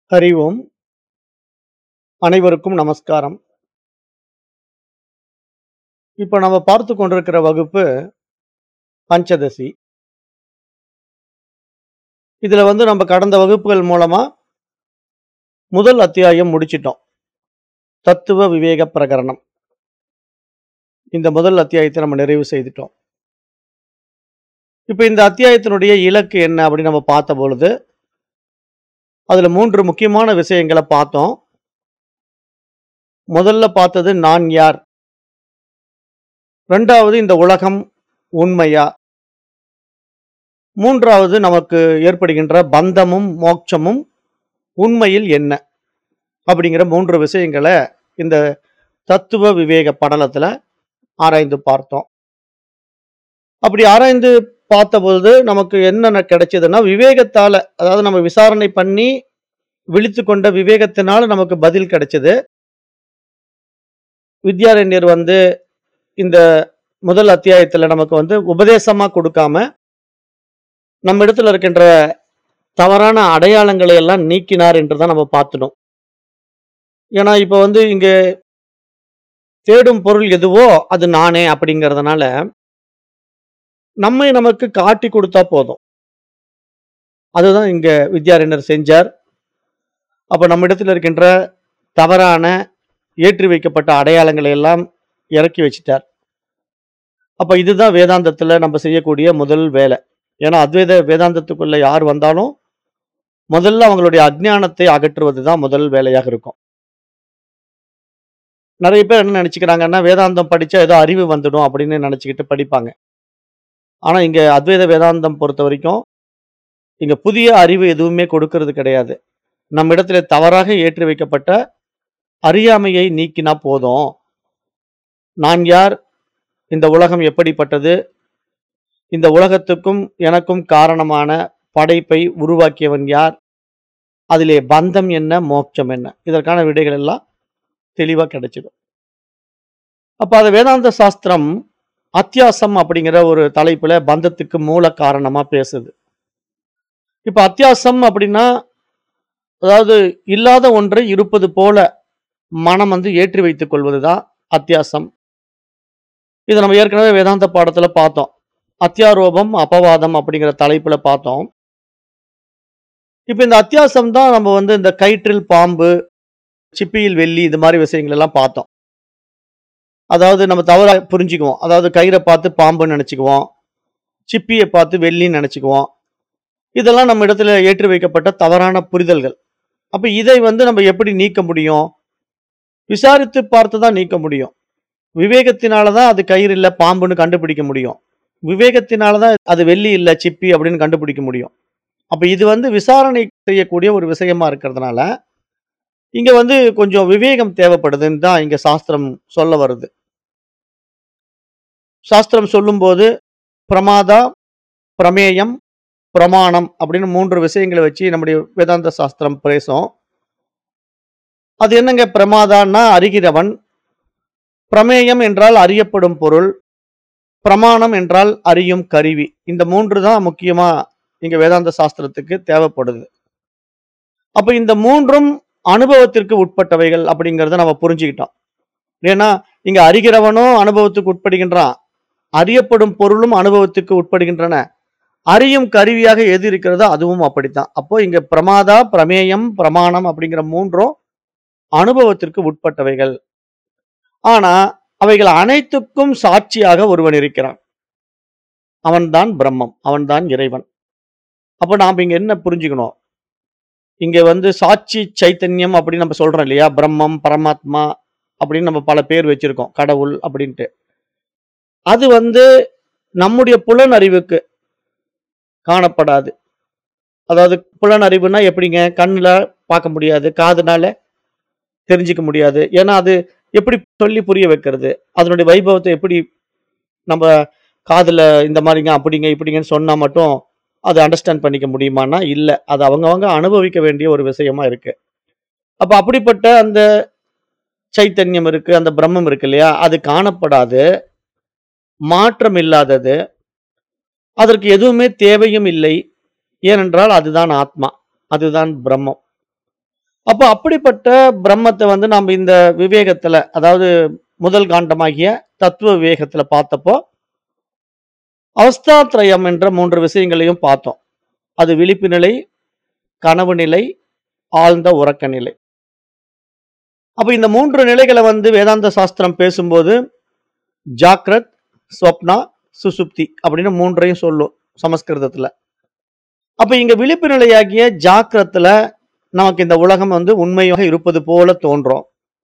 ஹரி ஓம் அனைவருக்கும் நமஸ்காரம் இப்போ நம்ம பார்த்து கொண்டிருக்கிற வகுப்பு பஞ்சதசி இதுல வந்து நம்ம கடந்த வகுப்புகள் மூலமா முதல் அத்தியாயம் முடிச்சிட்டோம் தத்துவ விவேக பிரகரணம் இந்த முதல் அத்தியாயத்தை நம்ம நிறைவு செய்துட்டோம் இப்போ இந்த அத்தியாயத்தினுடைய இலக்கு என்ன அப்படின்னு நம்ம பார்த்த பொழுது அதுல மூன்று முக்கியமான விஷயங்களை பார்த்தோம் முதல்ல பார்த்தது நான் யார் ரெண்டாவது இந்த உலகம் உண்மையா மூன்றாவது நமக்கு ஏற்படுகின்ற பந்தமும் மோட்சமும் உண்மையில் என்ன அப்படிங்கிற மூன்று விஷயங்களை இந்த தத்துவ விவேக படலத்துல ஆராய்ந்து பார்த்தோம் அப்படி ஆராய்ந்து பார்த்தபோது நமக்கு என்னென்ன கிடைச்சதுன்னா விவேகத்தால அதாவது நம்ம விசாரணை பண்ணி விழித்து கொண்ட விவேகத்தினால நமக்கு பதில் கிடைச்சது வித்யாரண்யர் வந்து இந்த முதல் அத்தியாயத்துல நமக்கு வந்து உபதேசமா கொடுக்காம நம்ம இடத்துல இருக்கின்ற தவறான அடையாளங்களை எல்லாம் நீக்கினார் என்று தான் நம்ம பார்த்துட்டோம் ஏன்னா இப்ப வந்து இங்க தேடும் பொருள் எதுவோ அது நானே அப்படிங்கறதுனால நம்மை நமக்கு காட்டி கொடுத்தா போதும் அதுதான் இங்க வித்யாரண்யர் செஞ்சார் அப்ப நம்ம இடத்துல இருக்கின்ற தவறான ஏற்றி வைக்கப்பட்ட அடையாளங்களை எல்லாம் இறக்கி வச்சிட்டார் அப்ப இதுதான் வேதாந்தத்துல நம்ம செய்யக்கூடிய முதல் வேலை ஏன்னா அத்வைத வேதாந்தத்துக்குள்ள யார் வந்தாலும் முதல்ல அவங்களுடைய அஜ்ஞானத்தை அகற்றுவது தான் முதல் வேலையாக இருக்கும் நிறைய பேர் என்ன நினைச்சுக்கிறாங்கன்னா வேதாந்தம் படிச்சா ஏதோ அறிவு வந்துடும் அப்படின்னு நினைச்சுக்கிட்டு படிப்பாங்க ஆனா இங்க அத்வைத வேதாந்தம் பொறுத்த வரைக்கும் இங்க புதிய அறிவு எதுவுமே கொடுக்கிறது கிடையாது நம்ம இடத்துல தவறாக ஏற்றி வைக்கப்பட்ட அறியாமையை நீக்கினா போதும் நான் யார் இந்த உலகம் எப்படிப்பட்டது இந்த உலகத்துக்கும் எனக்கும் காரணமான படைப்பை உருவாக்கியவன் யார் அதிலே பந்தம் என்ன மோட்சம் என்ன இதற்கான விடைகள் எல்லாம் தெளிவா கிடைச்சிடும் அப்ப அது வேதாந்த சாஸ்திரம் அத்தியாசம் அப்படிங்கிற ஒரு தலைப்புல பந்தத்துக்கு மூல காரணமா பேசுது இப்ப அத்தியாசம் அப்படின்னா அதாவது இல்லாத ஒன்றை இருப்பது போல மனம் வந்து ஏற்றி வைத்துக் கொள்வதுதான் அத்தியாசம் இதை நம்ம ஏற்கனவே வேதாந்த பாடத்துல பார்த்தோம் அத்தியாரோபம் அபவாதம் அப்படிங்கிற தலைப்புல பார்த்தோம் இப்ப இந்த அத்தியாசம் தான் நம்ம வந்து இந்த கயிற்றில் பாம்பு சிப்பியில் வெள்ளி இது மாதிரி விஷயங்கள் எல்லாம் பார்த்தோம் அதாவது நம்ம தவறா புரிஞ்சுக்குவோம் அதாவது கயிறை பார்த்து பாம்புன்னு நினைச்சுக்குவோம் சிப்பியை பார்த்து வெள்ளின்னு நினைச்சுக்குவோம் இதெல்லாம் நம்ம இடத்துல ஏற்றி வைக்கப்பட்ட தவறான புரிதல்கள் அப்ப இதை வந்து நம்ம எப்படி நீக்க முடியும் விசாரித்து பார்த்து தான் நீக்க முடியும் விவேகத்தினால தான் அது கயிறு இல்ல பாம்புன்னு கண்டுபிடிக்க முடியும் விவேகத்தினால தான் அது வெள்ளி இல்ல சிப்பி அப்படின்னு கண்டுபிடிக்க முடியும் அப்ப இது வந்து விசாரணை செய்யக்கூடிய ஒரு விஷயமா இருக்கிறதுனால இங்க வந்து கொஞ்சம் விவேகம் தேவைப்படுதுன்னு தான் இங்க சாஸ்திரம் சொல்ல வருது சாஸ்திரம் சொல்லும்போது பிரமாதா பிரமேயம் பிரமாணம் அப்படின்னு மூன்று விஷயங்களை வச்சு நம்முடைய வேதாந்த சாஸ்திரம் பேசும் அது என்னங்க பிரமாதான்னா அறிகிறவன் பிரமேயம் என்றால் அறியப்படும் பொருள் பிரமாணம் என்றால் அறியும் கருவி இந்த மூன்று தான் முக்கியமா இங்க வேதாந்த சாஸ்திரத்துக்கு தேவைப்படுது அப்ப இந்த மூன்றும் அனுபவத்திற்கு உட்பட்டவைகள் அப்படிங்கிறத நம்ம புரிஞ்சுக்கிட்டோம் ஏன்னா இங்க அறிகிறவனும் அனுபவத்துக்கு உட்படுகின்றான் அறியப்படும் பொருளும் அனுபவத்துக்கு உட்படுகின்றன அறியும் கருவியாக எது இருக்கிறதோ அதுவும் அப்படித்தான் அப்போ இங்க பிரமாதா பிரமேயம் பிரமாணம் அப்படிங்கிற மூன்றும் அனுபவத்திற்கு உட்பட்டவைகள் ஆனா அவைகள் அனைத்துக்கும் சாட்சியாக ஒருவன் இருக்கிறான் அவன்தான் பிரம்மம் அவன்தான் இறைவன் அப்ப நாம இங்க என்ன புரிஞ்சுக்கணும் இங்க வந்து சாட்சி சைத்தன்யம் அப்படின்னு நம்ம சொல்றோம் இல்லையா பிரம்மம் பரமாத்மா அப்படின்னு நம்ம பல பேர் வச்சிருக்கோம் கடவுள் அப்படின்ட்டு அது வந்து நம்முடைய புலன் அறிவுக்கு காணப்படாது அதாவது புலன் அறிவுனா எப்படிங்க கண்ணுல பார்க்க முடியாது காதுனால தெரிஞ்சுக்க முடியாது ஏன்னா அது எப்படி சொல்லி புரிய வைக்கிறது அதனுடைய வைபவத்தை எப்படி நம்ம காதுல இந்த மாதிரிங்க அப்படிங்க இப்படிங்கன்னு சொன்னா மட்டும் அதை அண்டர்ஸ்டாண்ட் பண்ணிக்க முடியுமான்னா இல்ல அது அவங்கவங்க அனுபவிக்க வேண்டிய ஒரு விஷயமா இருக்கு அப்ப அப்படிப்பட்ட அந்த சைத்தன்யம் இருக்கு அந்த பிரம்மம் இருக்கு இல்லையா அது காணப்படாது மாற்றம் இல்லாதது அதற்கு எதுவுமே தேவையும் இல்லை ஏனென்றால் அதுதான் ஆத்மா அதுதான் பிரம்மம் அப்ப அப்படிப்பட்ட பிரம்மத்த வந்து நம்ம இந்த விவேகத்துல, அதாவது முதல் காண்டமாகிய தத்துவ விவேகத்துல பார்த்தப்போ அவஸ்தாத்ரயம் என்ற 3 விஷயங்களையும் பார்த்தோம். அது விழிப்பு நிலை, கனவு நிலை, ஆழ்ந்த உறக்க நிலை. அப்ப இந்த 3 நிலைகள வந்து வேதாந்த சாஸ்திரம் பேசும்போது, ஜாக்ரத், ஸ்வப்னா, சுசுப்தி அப்படின்னு 3யும் சொல்லும் சமஸ்கிருதத்துல. அப்ப இங்க விழிப்பு நிலையாகிய ஜாக்கிரத்துல நமக்கு இந்த உலகம் வந்து உண்மையாக இருப்பது போல தோன்றும்.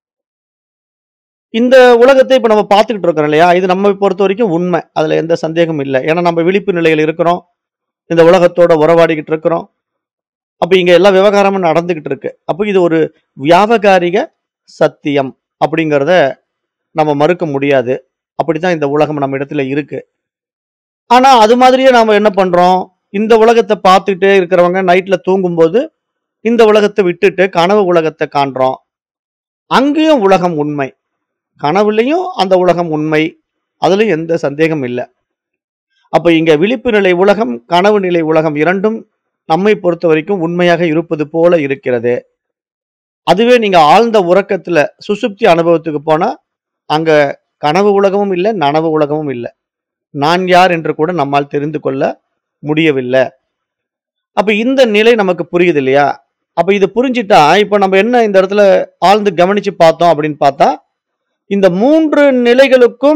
இந்த உலகத்தை இப்ப நம்ம பார்த்துக்கிட்டு இருக்கிறோம் இல்லையா? இது நம்மை பொறுத்தவரைக்கும் உண்மை. அதுல எந்த சந்தேகமும் இல்ல. ஏன்னா நம்ம விழிப்பு நிலையில இருக்கிறோம். இந்த உலகத்தோட உறவாடிக்கிட்டு இருக்கிறோம். அப்ப இங்க எல்லா விவகாரமும் நடந்துகிட்டு இருக்கு. அப்ப இது ஒரு வியாவகாரிக சத்தியம் அப்படிங்கிறத நம்ம மறுக்க முடியாது. அப்படித்தான் இந்த உலகம் நம்ம இடத்துல இருக்கு. ஆனா அது மாதிரியே நாம என்ன பண்றோம்? இந்த உலகத்த பார்த்துட்டே இருக்கிறவங்க நைட்ல தூங்கும்போது, இந்த உலகத்த விட்டுட்டு கனவு உலகத்த காண்றோம். அங்கேயும் உலகம் உண்மை. கனவுலயும் அந்த உலகம் உண்மை. அதுலயும் எந்த சந்தேகமும் இல்ல. அப்ப இங்க விழிப்பு நிலை உலகம், கனவு நிலை உலகம் 2ம் நம்மை பொறுத்தவரைக்கும் உண்மையாக இருப்பது போல இருக்கிறது. அதுவே நீங்க ஆழ்ந்த உறக்கத்துல சுசுப்தி அனுபவத்துக்கு போனா, அங்க கனவு உலகமும் இல்ல, நனவு உலகமும் இல்ல. நான் யார் என்று கூட நம்மால் தெரிந்து கொள்ள முடியவில்ல. அப்ப இந்த நிலை நமக்கு புரியுது இல்லையா? அப்ப இது புரிஞ்சிட்டா, இப்ப நம்ம என்ன இந்த இடத்துல ஆழ்ந்து கவனிச்சு பார்த்தோம் அப்படின்னு பார்த்தா, இந்த 3 நிலைகளுக்கும்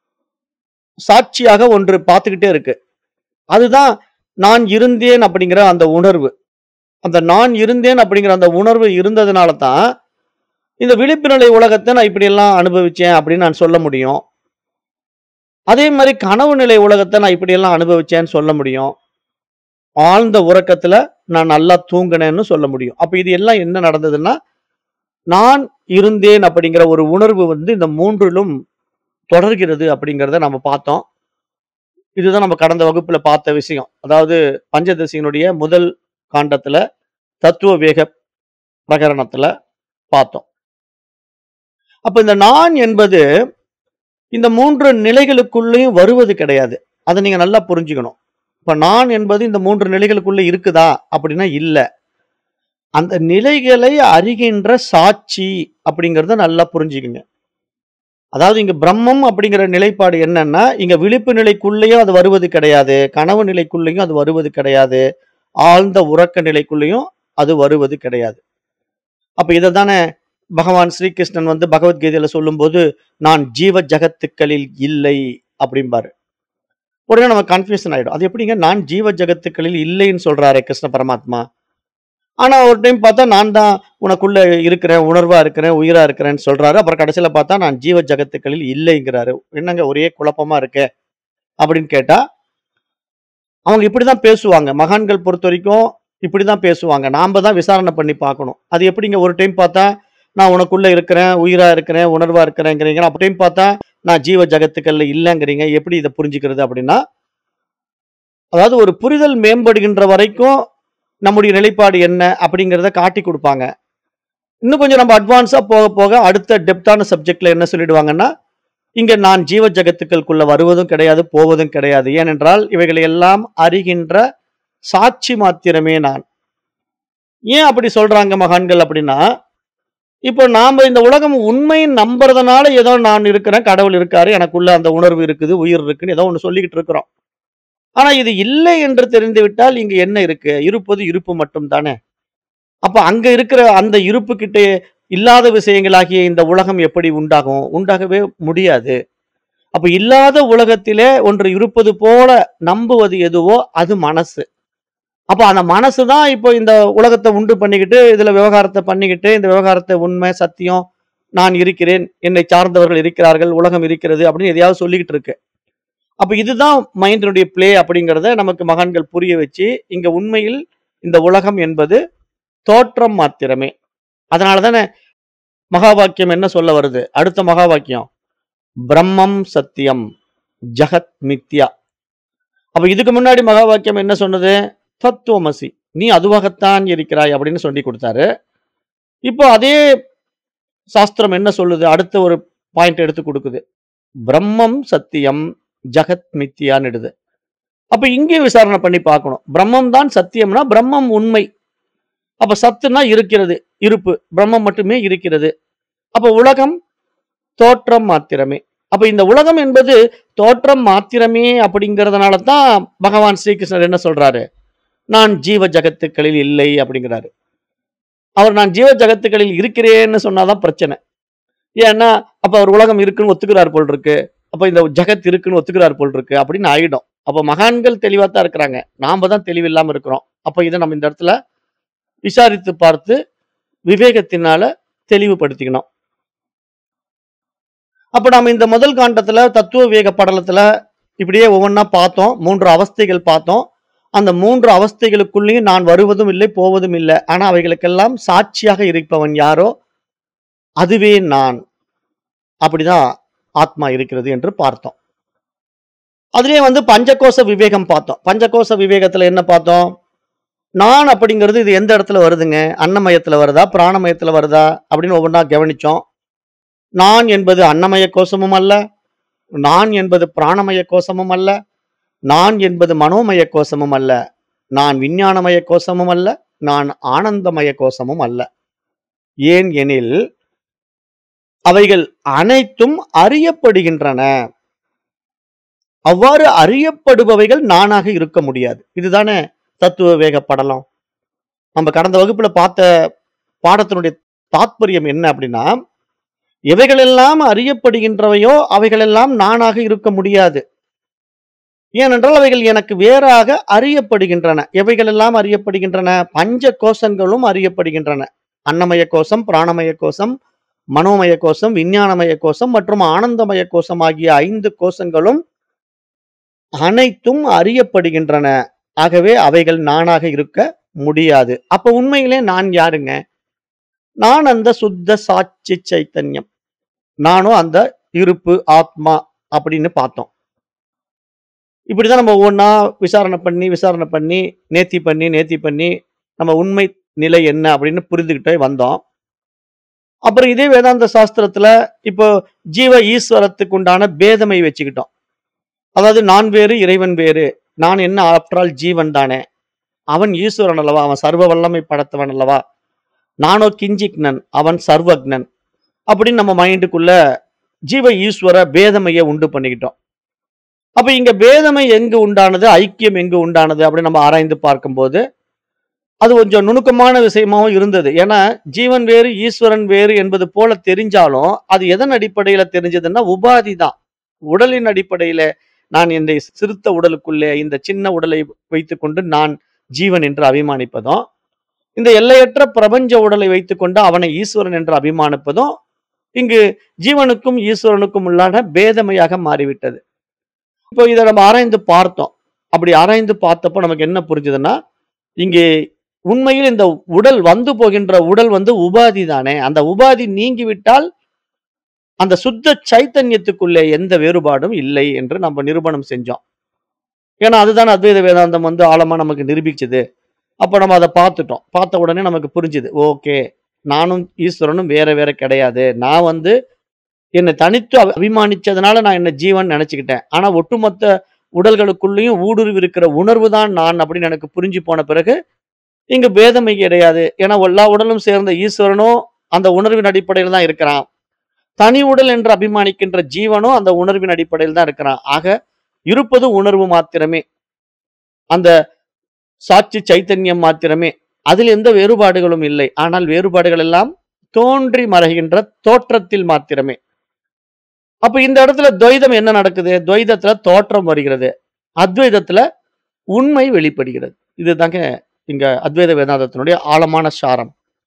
சாட்சியாக ஒன்று பார்த்துக்கிட்டே இருக்கு. அதுதான் நான் இருந்தேன் அப்படிங்கிற அந்த உணர்வு. அந்த நான் இருந்தேன் அப்படிங்கிற அந்த உணர்வு இருந்ததுனால தான், இந்த விழிப்பு நிலை உலகத்த நான் இப்படியெல்லாம் அனுபவிச்சேன் அப்படின்னு நான் சொல்ல முடியும். அதே மாரி கனவு நிலை உலகத்த நான் இப்படியெல்லாம் அனுபவிச்சேன்னு சொல்ல முடியும். ஆழ்ந்த உறக்கத்துல நான் நல்லா தூங்குனேன்னு சொல்ல முடியும். அப்ப இது எல்லாம் என்ன நடந்ததுன்னா, நான் இருந்தேன் அப்படிங்கிற ஒரு உணர்வு வந்து இந்த 3லும் தொடர்கிறது அப்படிங்கிறத நம்ம பார்த்தோம். இதுதான் நம்ம கடந்த வகுப்புல பார்த்த விஷயம். அதாவது பஞ்சதசியினுடைய முதல் காண்டத்துல, தத்துவ வேக பிரகரணத்துல பார்த்தோம். அப்ப இந்த நான் என்பது, இந்த 3 நிலைகளுக்குள்ளயும் வருவது கிடையாது. அத நீங்க நல்லா புரிஞ்சுக்கணும். இப்ப நான் என்பது இந்த 3 நிலைகளுக்குள்ள இருக்குதா? அப்படின்னா இல்ல. அந்த நிலைகளை அறிகின்ற சாட்சி அப்படிங்கிறத நல்லா புரிஞ்சுக்கங்க. அதாவது இங்க பிரம்மம் அப்படிங்கிற நிலைப்பாடு என்னன்னா, இங்க விழிப்பு நிலைக்குள்ளேயும் அது வருவது கிடையாது. கனவு நிலைக்குள்ளேயும் அது வருவது கிடையாது. ஆழ்ந்த உறக்க நிலைக்குள்ளேயும் அது வருவது கிடையாது. அப்ப இததானே பகவான் ஸ்ரீகிருஷ்ணன் வந்து பகவத்கீதையில சொல்லும்போது, நான் ஜீவ ஜகத்துக்களில் இல்லை அப்படிம்பாரு. உடனே நம்ம கன்ஃப்யூஷன் ஆயிடும். அது எப்படிங்க நான் ஜீவ ஜகத்துக்களில் இல்லைன்னு சொல்றாரே கிருஷ்ண பரமாத்மா. ஆனா ஒரு டைம் பார்த்தா நான் தான் உனக்குள்ள இருக்கிறேன், உணர்வா இருக்கிறேன், உயிரா இருக்கிறேன்னு சொல்றாரு. அப்புறம் கடைசியில பார்த்தா நான் ஜீவ ஜகத்துக்களில் இல்லைங்கிறாரு. என்னங்க ஒரே குழப்பமா இருக்கே! அப்படின்னு கேட்டா, அவங்க இப்படிதான் பேசுவாங்க. மகான்கள் பொறுத்தவரைக்கும் இப்படிதான் பேசுவாங்க. நாம தான் விசாரணை பண்ணி பார்க்கணும். அது எப்படிங்க ஒரு டைம் பார்த்தா, நான் உனக்குள்ள இருக்கிறேன், உயிரா இருக்கிறேன், உணர்வா இருக்கிறேங்கிறீங்க. அப்ப டைம் பார்த்தா, நான் ஜீவ ஜகத்துக்கள்ல இல்லங்கிறீங்க. எப்படி இத புரிஞ்சுக்கிறது அப்படின்னா, அதாவது ஒரு புரிதல் மேம்படுகின்ற வரைக்கும் நம்முடைய நிலைப்பாடு என்ன அப்படிங்கிறத காட்டிக் குடுப்பாங்க. இன்னும் கொஞ்சம் நம்ம அட்வான்ஸா போக போக அடுத்த டெப்த்தான சப்ஜெக்ட்ல என்ன சொல்லிடுவாங்கன்னா, இங்க நான் ஜீவ ஜகத்துக்களுக்குள்ள வருவதும் கிடையாது, போவதும் கிடையாது. ஏனென்றால் இவைகளை எல்லாம் அறிகின்ற சாட்சி மாத்திரமே நான். ஏன் அப்படி சொல்றாங்க மகான்கள் அப்படின்னா, இப்போ நாம இந்த உலகம் உண்மைன்னு நம்புறதுனால ஏதோ நான் இருக்கிறேன், கடவுள் இருக்காரு, எனக்குள்ள அந்த உணர்வு இருக்குது, உயிர் இருக்குன்னு ஏதோ ஒண்ணு சொல்லிக்கிட்டு இருக்கிறோம். ஆனா இது இல்லை என்று தெரிந்துவிட்டால் இங்கு என்ன இருக்கு? இருப்பது இருப்பு மட்டும் தானே. அப்ப அங்க இருக்கிற அந்த இருப்பு கிட்ட இல்லாத விஷயங்களாகிய இந்த உலகம் எப்படி உண்டாகும்? உண்டாகவே முடியாது. அப்ப இல்லாத உலகத்திலே ஒன்று இருப்பது போல நம்புவது எதுவோ அது மனசு. அப்ப அந்த மனசு தான் இப்போ இந்த உலகத்த உண்டு பண்ணிக்கிட்டு, இதுல விவகாரத்த பண்ணிக்கிட்டு, இந்த விவகாரத்த உண்மை, சத்தியம், நான் இருக்கிறேன், என்னை சார்ந்தவர்கள் இருக்கிறார்கள், உலகம் இருக்கிறது அப்படின்னு எதையாவது சொல்லிக்கிட்டு இருக்கு. அப்ப இதுதான் மைண்டினுடைய பிளே அப்படிங்கிறத நமக்கு மகான்கள் புரிய வச்சு, இங்க உண்மையில் இந்த உலகம் என்பது தோற்றம் மாத்திரமே. அதனால தானே மகா வாக்கியம் என்ன சொல்ல வருது? அடுத்த மகா வாக்கியம். பிரம்மம் சத்தியம், ஜகத் மித்யா. அப்ப இதுக்கு முன்னாடி மகா வாக்கியம் என்ன சொன்னது? தத்துவமசி. நீ அதுவாகத்தான் இருக்கிறாய் அப்படின்னு சொல்லிக் குடுத்தாரு. இப்போ அதே சாஸ்திரம் என்ன சொல்லுது? அடுத்த ஒரு பாயிண்ட் எடுத்து குடுக்குது. பிரம்மம் சத்தியம், ஜகத் மித்யான்னுடுது. அப்ப இங்கே விசாரணை பண்ணி பார்க்கணும். பிரம்மம் தான் சத்தியம்னா, பிரம்மம் உண்மை. அப்ப சத்துனா இருக்கிறது இருப்பு பிரம்மம் மட்டுமே இருக்கிறது அப்ப உலகம் தோற்றம் மாத்திரமே அப்ப இந்த உலகம் என்பது தோற்றம் மாத்திரமே அப்படிங்கறதுனால தான் பகவான் ஸ்ரீகிருஷ்ணர் என்ன சொல்றாரு நான் ஜீவ ஜகத்துக்களில் இல்லை அப்படிங்கிறாரு அவர் நான் ஜீவ ஜகத்துக்களில் இருக்கிறேன்னு சொன்னாதான் பிரச்சனை ஏன்னா அப்ப அவர் உலகம் இருக்குன்னு ஒத்துக்கிறார் போல் இருக்கு அப்ப இந்த ஜகத் இருக்குன்னு ஒத்துக்கிறார் போல் இருக்கு அப்படின்னு ஆயிடும் அப்ப மகான்கள் தெளிவா தான் இருக்கிறாங்க நாம தான் தெளிவில்லாம இருக்கிறோம் அப்ப இதை நம்ம இந்த இடத்துல விசாரித்து பார்த்து விவேகத்தினால தெளிவுபடுத்திக்கணும் அப்ப நாம இந்த முதல் காண்டத்துல தத்துவ விவேக படலத்துல இப்படியே ஒவ்வொன்றா பார்த்தோம் மூன்று அவஸ்தைகள் பார்த்தோம் அந்த மூன்று அவஸ்தைகளுக்குள்ளேயும் நான் வருவதும் இல்லை போவதும் இல்லை ஆனா அவைகளுக்கெல்லாம் சாட்சியாக இருப்பவன் யாரோ அதுவே நான் அப்படிதான் ஆத்மா இருக்கிறது என்று பார்த்தோம் அதுலயே வந்து பஞ்சகோச விவேகம் பார்த்தோம் பஞ்சகோச விவேகத்துல என்ன பார்த்தோம் நான் அப்படிங்கிறது இது எந்த இடத்துல வருதுங்க அன்னமயத்துல வருதா பிராணமயத்துல வருதா அப்படின்னு ஒவ்வொன்றா கவனிச்சோம் நான் என்பது அன்னமய கோஷமும் அல்ல நான் என்பது பிராணமய கோஷமும் அல்ல நான் என்பது மனோமய கோஷமும் அல்ல நான் விஞ்ஞானமய கோஷமும் அல்ல நான் ஆனந்தமய கோஷமும் அல்ல ஏன் எனில் அவைகள் அனைத்தும் அறியப்படுகின்றன அவ்வாறு அறியப்படுபவைகள் நானாக இருக்க முடியாது இதுதானே தத்துவ வேக படலம் நம்ம கடந்த வகுப்புல பார்த்த பாடத்தினுடைய தாத்பரியம் என்ன அப்படின்னா எவைகளெல்லாம் அறியப்படுகின்றவையோ அவைகளெல்லாம் நானாக இருக்க முடியாது ஏனென்றால் அவைகள் எனக்கு வேறாக அறியப்படுகின்றன எவைகளெல்லாம் அறியப்படுகின்றன பஞ்ச கோஷங்களும் அறியப்படுகின்றன அன்னமய கோஷம் பிராணமய கோஷம் மனோமய கோஷம் விஞ்ஞானமய கோஷம் மற்றும் ஆனந்தமய கோஷம் ஆகிய ஐந்து கோஷங்களும் அனைத்தும் அறியப்படுகின்றன ஆகவே அவைகள் நானாக இருக்க முடியாது அப்ப உண்மையிலே நான் யாருங்க நான் அந்த சுத்த சாட்சி சைத்தன்யம் நானும் அந்த இருப்பு ஆத்மா அப்படின்னு பார்த்தோம் இப்படிதான் நம்ம ஒவ்வொன்றா விசாரணை பண்ணி விசாரணை பண்ணி நேர்த்தி பண்ணி நேர்த்தி பண்ணி நம்ம உண்மை நிலை என்ன அப்படின்னு புரிந்துகிட்டே வந்தோம் அப்புறம் இதே வேதாந்த சாஸ்திரத்துல இப்போ ஜீவ ஈஸ்வரத்துக்கு உண்டான பேதமை வச்சுக்கிட்டோம் அதாவது நான் வேறு இறைவன் வேறு நான் என்ன ஆஃப்டரால் ஜீவன் தானே அவன் ஈஸ்வரன் அல்லவா அவன் சர்வ வல்லமை படைத்தவன் அல்லவா நானோ கிஞ்சிக்னன் அவன் சர்வக்னன் அப்படின்னு நம்ம மைண்டுக்குள்ள ஜீவ ஈஸ்வர பேதமையை உண்டு பண்ணிக்கிட்டோம் அப்ப இங்க பேதமை எங்கு உண்டானது ஐக்கியம் எங்கு உண்டானது அப்படின்னு நம்ம ஆராய்ந்து பார்க்கும்போது அது கொஞ்சம் நுணுக்கமான விஷயமாவும் இருந்தது ஏன்னா ஜீவன் வேறு ஈஸ்வரன் வேறு என்பது போல தெரிஞ்சாலும் அது எதன் அடிப்படையில தெரிஞ்சதுன்னா உபாதி தான் உடலின் அடிப்படையில நான் இந்த சிறுத்த உடலுக்குள்ளே இந்த சின்ன உடலை வைத்துக்கொண்டு நான் ஜீவன் என்று அபிமானிப்பதும் இந்த எல்லையற்ற பிரபஞ்ச உடலை வைத்துக்கொண்டு அவனை ஈஸ்வரன் என்று அபிமானிப்பதும் இங்கு ஜீவனுக்கும் ஈஸ்வரனுக்கும் உள்ளான பேதமையாக மாறிவிட்டது இப்போ இதை நம்ம ஆராய்ந்து பார்த்தோம் அப்படி ஆராய்ந்து பார்த்தப்போ நமக்கு என்ன புரிஞ்சுதுன்னா இங்கே உண்மையில் இந்த உடல் வந்து போகின்ற உடல் வந்து உபாதி தானே அந்த உபாதி நீங்கிவிட்டால் அந்த சுத்த சைத்தன்யத்துக்குள்ளே எந்த வேறுபாடும் இல்லை என்று நம்ம நிரூபணம் செஞ்சோம் ஏன்னா அதுதான் அத்வைத வேதாந்தம் வந்து ஆழமா நமக்கு நிரூபிச்சது அப்ப நம்ம அதை பார்த்துட்டோம் பார்த்த உடனே நமக்கு புரிஞ்சுது ஓகே நானும் ஈஸ்வரனும் வேற வேற கிடையாது நான் வந்து என்னை தனித்து அபி- அபிமானிச்சதுனால நான் என்ன ஜீவன் நினைச்சுக்கிட்டேன் ஆனா ஒட்டுமொத்த உடல்களுக்குள்ளேயும் ஊடுருவி இருக்கிற உணர்வு தான் நான் அப்படின்னு எனக்கு புரிஞ்சு போன பிறகு இங்கு பேதமை கிடையாது ஏன்னா எல்லா உடலும் சேர்ந்த ஈஸ்வரனும் அந்த உணர்வின் அடிப்படையில் தான் இருக்கிறான் தனி உடல் என்று அபிமானிக்கின்ற ஜீவனும் அந்த உணர்வின் அடிப்படையில் தான் இருக்கிறான் ஆக இருப்பது உணர்வு மாத்திரமே அந்த சாட்சி சைத்தன்யம் மாத்திரமே அதில் எந்த வேறுபாடுகளும் இல்லை ஆனால் வேறுபாடுகள் எல்லாம் தோன்றி மறைகின்ற தோற்றத்தில் மாத்திரமே அப்ப இந்த இடத்துல துவைதம் என்ன நடக்குது துவைதத்துல தோற்றம் வருகிறது அத்வைதத்துல உண்மை வெளிப்படுகிறது இதுதாங்க இங்க அத்வைத வேதாந்தத்தினுடைய ஆழமான சாரம்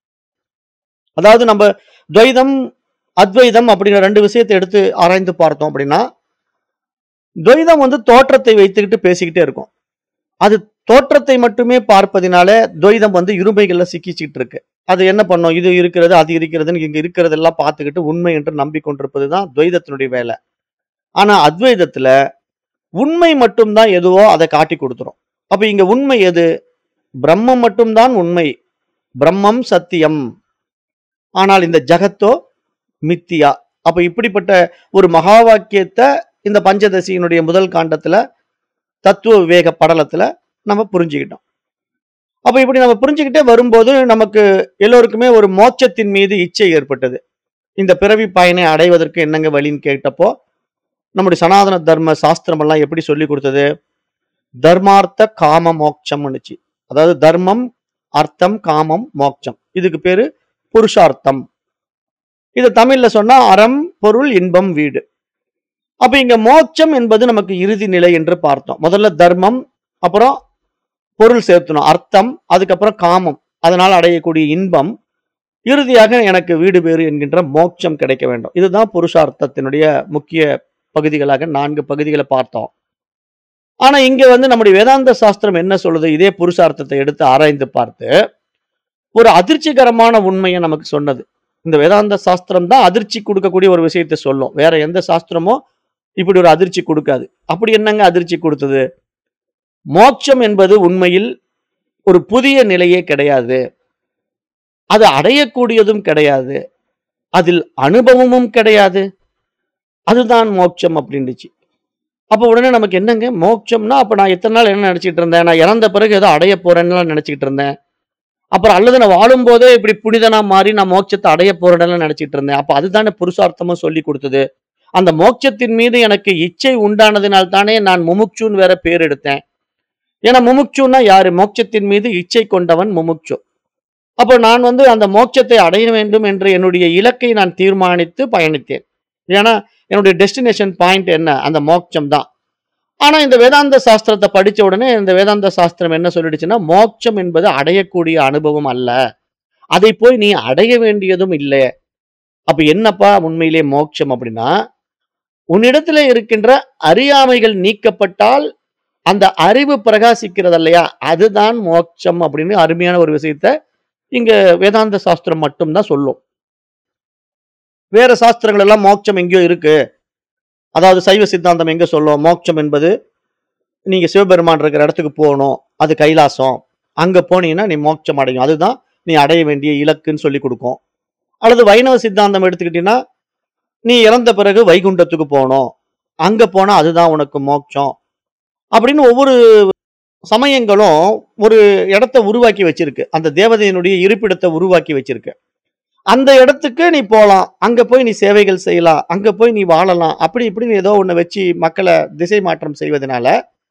அதாவது நம்ம துவைதம் அத்வைதம் அப்படிங்கிற ரெண்டு விஷயத்தை எடுத்து ஆராய்ந்து பார்த்தோம் அப்படின்னா துவைதம் வந்து தோற்றத்தை வைத்துக்கிட்டு பேசிக்கிட்டே இருக்கும் அது தோற்றத்தை மட்டுமே பார்ப்பதினால துவைதம் வந்து இருமைகள்ல சிக்கிச்சிட்டு இருக்கு அது என்ன பண்ணும் இது இருக்கிறது அது இருக்கிறதுன்னு இங்க இருக்கிறதெல்லாம் பார்த்துக்கிட்டு உண்மை என்று நம்பிக்கொண்டிருப்பது தான் துவைதத்தினுடைய வேலை ஆனா அத்வைதத்துல உண்மை மட்டும்தான் எதுவோ அதை காட்டி கொடுத்துரும் அப்ப இங்க உண்மை எது பிரம்மம் மட்டும்தான் உண்மை பிரம்மம் சத்தியம் ஆனால் இந்த ஜகத்தோ மித்தியா அப்ப இப்படிப்பட்ட ஒரு மகா வாக்கியத்தை இந்த பஞ்சதசியினுடைய முதல் காண்டத்துல தத்துவ விவேக படலத்துல நம்ம புரிஞ்சுக்கிட்டோம் அப்ப இப்படி நம்ம புரிஞ்சுக்கிட்டே வரும்போது நமக்கு எல்லோருக்குமே ஒரு மோட்சத்தின் மீது இச்சை ஏற்பட்டது இந்த பிறவி பயனை அடைவதற்கு என்னங்க வழின்னு கேட்டப்போ நம்முடைய சனாதன தர்ம சாஸ்திரம் எல்லாம் எப்படி சொல்லி கொடுத்தது தர்மார்த்த காம மோட்சம்னுச்சு அதாவது தர்மம் அர்த்தம் காமம் மோட்சம் இதுக்கு பேரு புருஷார்த்தம் இது தமிழ்ல சொன்னா அறம் பொருள் இன்பம் வீடு அப்ப இங்க மோட்சம் என்பது நமக்கு இறுதி நிலை என்று பார்த்தோம் முதல்ல தர்மம் அப்புறம் பொருள் சேர்த்தணும் அர்த்தம் அதுக்கப்புறம் காமம் அதனால் அடையக்கூடிய இன்பம் இறுதியாக எனக்கு வீடு பேறு என்கின்ற மோட்சம் கிடைக்க வேண்டும் இதுதான் புருஷார்த்தத்தினுடைய முக்கிய பகுதிகளாக நான்கு பகுதிகளை பார்த்தோம் ஆனா இங்க வந்து நம்முடைய வேதாந்த சாஸ்திரம் என்ன சொல்லுது இதே புருஷார்த்தத்தை எடுத்து ஆராய்ந்து பார்த்து ஒரு அதிர்ச்சிகரமான உண்மையை நமக்கு சொன்னது இந்த வேதாந்த சாஸ்திரம் தான் அதிர்ச்சி கொடுக்கக்கூடிய ஒரு விஷயத்தை சொல்லும் வேற எந்த சாஸ்திரமோ இப்படி ஒரு அதிர்ச்சி கொடுக்காது அப்படி என்னங்க அதிர்ச்சி கொடுத்தது மோட்சம் என்பது உண்மையில் ஒரு புதிய நிலையே கிடையாது அது அடையக்கூடியதும் கிடையாது அதில் அனுபவமும் கிடையாது அதுதான் மோட்சம் அப்படின்னுச்சு அப்போ உடனே நமக்கு என்னங்க மோட்சம்னா அப்ப நான் எத்தனை நாள் என்ன நினைச்சிட்டு இருந்தேன் நான் இறந்த பிறகு ஏதோ அடைய போறேன்னு நினைச்சிட்டு இருந்தேன் அப்புறம் அல்லது நான் வாழும்போதே இப்படி புனிதனா மாறி நான் மோட்சத்தை அடைய போறேன்னு நினைச்சிட்டு இருந்தேன் அப்ப அதுதானே புருஷார்த்தமும் சொல்லி கொடுத்தது அந்த மோட்சத்தின் மீது எனக்கு இச்சை உண்டானதினால் தானே நான் முமுட்சுன்னு வேற பேர் எடுத்தேன் ஏன்னா முமுட்சுன்னா யாரு மோட்சத்தின் மீது இச்சை கொண்டவன் முமுட்சு அப்போ நான் வந்து அந்த மோட்சத்தை அடைய வேண்டும் என்று என்னுடைய இலக்கை நான் தீர்மானித்து பயணித்தேன் ஏன்னா என்னுடைய டெஸ்டினேஷன் பாயிண்ட் என்ன அந்த மோட்சம் தான் ஆனா இந்த வேதாந்த சாஸ்திரத்தை படிச்ச உடனே இந்த வேதாந்த சாஸ்திரம் என்ன சொல்லிடுச்சுன்னா மோட்சம் என்பது அடையக்கூடிய அனுபவம் அல்ல அதை போய் நீ அடைய வேண்டியதும் இல்லை அப்ப என்னப்பா உண்மையிலே மோட்சம் அப்படின்னா உன்னிடத்துல இருக்கின்ற அறியாமைகள் நீக்கப்பட்டால் அந்த அறிவு பிரகாசிக்கிறது இல்லையா அதுதான் மோட்சம் அப்படின்னு அருமையான ஒரு விஷயத்த இங்க வேதாந்த சாஸ்திரம் மட்டும்தான் சொல்லும் வேற சாஸ்திரங்கள் எல்லாம் மோட்சம் எங்கேயோ இருக்கு அதாவது சைவ சித்தாந்தம் எங்க சொல்லும் மோட்சம் என்பது நீங்க சிவபெருமான் இருக்கிற இடத்துக்கு போகணும் அது கைலாசம் அங்க போனீங்கன்னா நீ மோட்சம் அடையும் அதுதான் நீ அடைய வேண்டிய இலக்குன்னு சொல்லி கொடுக்கும் அல்லது வைணவ சித்தாந்தம் எடுத்துக்கிட்டீங்கன்னா நீ இறந்த பிறகு வைகுண்டத்துக்கு போகணும் அங்க போனா அதுதான் உனக்கு மோட்சம் அப்படின்னு ஒவ்வொரு சமயங்களும் ஒரு இடத்த உருவாக்கி வச்சிருக்கு அந்த தேவதையினுடைய இருப்பிடத்தை உருவாக்கி வச்சிருக்கு அந்த இடத்துக்கு நீ போகலாம் அங்க போய் நீ சேவைகள் செய்யலாம் அங்க போய் நீ வாழலாம் அப்படி இப்படின்னு ஏதோ ஒண்ணு வச்சு மக்களை திசை மாற்றம் செய்வதனால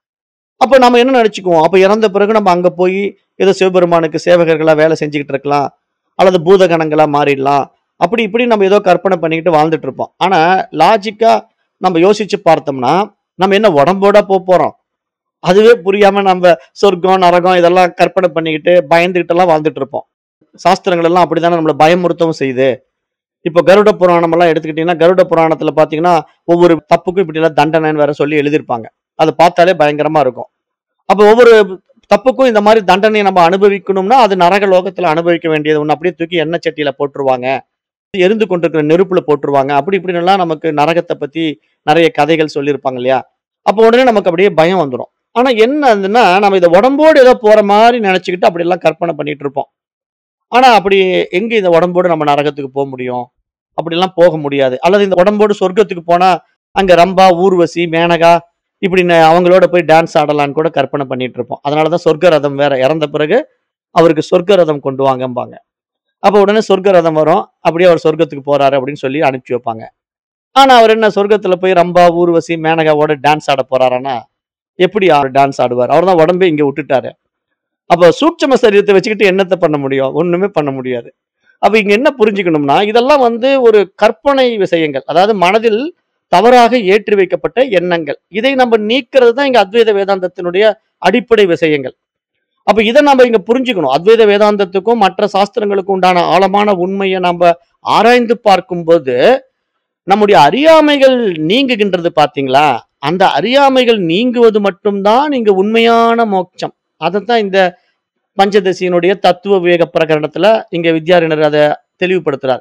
அப்ப நம்ம என்ன நினைச்சுக்குவோம் அப்ப இறந்த பிறகு நம்ம அங்க போய் ஏதோ சிவபெருமானுக்கு சேவகர்களா வேலை செஞ்சுக்கிட்டு இருக்கலாம் அல்லது பூதகணங்களா மாறிடலாம் அப்படி இப்படி நம்ம ஏதோ கற்பனை பண்ணிக்கிட்டு வாழ்ந்துட்டு இருப்போம் ஆனா லாஜிக்கா நம்ம யோசிச்சு பார்த்தோம்னா நம்ம என்ன உடம்போட போக போறோம் அதுவே புரியாம நம்ம சொர்க்கம் நரகம் இதெல்லாம் கற்பனை பண்ணிக்கிட்டு பயந்துகிட்டு எல்லாம் வாழ்ந்துட்டு இருப்போம் சாஸ்திரங்கள் எல்லாம் அப்படித்தானே நம்மளை பயமுறுத்தவும் செய்யுது இப்போ கருட புராணம் எல்லாம் எடுத்துக்கிட்டீங்கன்னா கருட புராணத்துல பாத்தீங்கன்னா ஒவ்வொரு தப்புக்கும் இப்படி எல்லாம் தண்டனைன்னு வேற சொல்லி எழுதியிருப்பாங்க அதை பார்த்தாலே பயங்கரமா இருக்கும் அப்போ ஒவ்வொரு தப்புக்கும் இந்த மாதிரி தண்டனையை நம்ம அனுபவிக்கணும்னா அது நரக லோகத்துல அனுபவிக்க வேண்டியது ஒன்று அப்படியே தூக்கி எண்ணெய் சட்டியில போட்டுருவாங்க எரிந்து கொண்டிருக்கிற நெருப்புல போட்டுருவாங்க அப்படி இப்படின்னு எல்லாம் நமக்கு நரகத்தை பத்தி நிறைய கதைகள் சொல்லியிருப்பாங்க இல்லையா அப்போ உடனே நமக்கு அப்படியே பயம் வந்துடும் ஆனா என்ன அதுன்னா நம்ம இதை உடம்போடு ஏதோ போற மாதிரி நினைச்சுக்கிட்டு அப்படி எல்லாம் கற்பனை பண்ணிட்டு இருப்போம் ஆனா அப்படி எங்க இந்த உடம்போடு நம்ம நரகத்துக்கு போக முடியும் அப்படிலாம் போக முடியாது அல்லது இந்த உடம்போடு சொர்க்கத்துக்கு போனா அங்க ரம்பா ஊர்வசி மேனகா இப்படின்னு அவங்களோட போய் டான்ஸ் ஆடலான்னு கூட கற்பனை பண்ணிட்டு இருப்போம் அதனாலதான் சொர்க்க ரதம் வேற இறந்த பிறகு அவருக்கு சொர்க்க ரதம் கொண்டு வாங்கம்பாங்க அப்ப உடனே சொர்க்க ரதம் வரும் அப்படியே அவர் சொர்க்கத்துக்கு போறாரு அப்படின்னு சொல்லி அனுப்பிச்சு வைப்பாங்க ஆனா அவர் என்ன சொர்க்கத்துல போய் ரம்பா ஊர்வசி மேனகாவோட டான்ஸ் ஆட போறாரானா எப்படி அவர் டான்ஸ் ஆடுவார் அவர் தான் உடம்பே இங்க விட்டுட்டாரு அப்ப சூட்சம சரீரத்தை வச்சுக்கிட்டு என்னத்தை பண்ண முடியும் ஒண்ணுமே பண்ண முடியாது அப்ப இங்க என்ன புரிஞ்சுக்கணும்னா இதெல்லாம் வந்து ஒரு கற்பனை விஷயங்கள் அதாவது மனதில் தவறாக ஏற்றி வைக்கப்பட்ட எண்ணங்கள் இதை நம்ம நீக்கிறது தான் இங்க அத்வைத வேதாந்தத்தினுடைய அடிப்படை விஷயங்கள் அப்ப இதை நம்ம இங்க புரிஞ்சுக்கணும் அத்வைத வேதாந்தத்துக்கும் மற்ற சாஸ்திரங்களுக்கும் உண்டான ஆழமான உண்மையை நம்ம ஆராய்ந்து பார்க்கும்போது நம்முடைய அறியாமைகள் நீங்குகின்றது பாத்தீங்களா அந்த அறியாமைகள் நீங்குவது மட்டும்தான் இங்க உண்மையான மோட்சம் அதைத்தான் இந்த பஞ்சதசியினுடைய தத்துவ விவேக பிரகரணத்துல இங்க வித்யாரண்யர் அதை தெளிவுபடுத்துறார்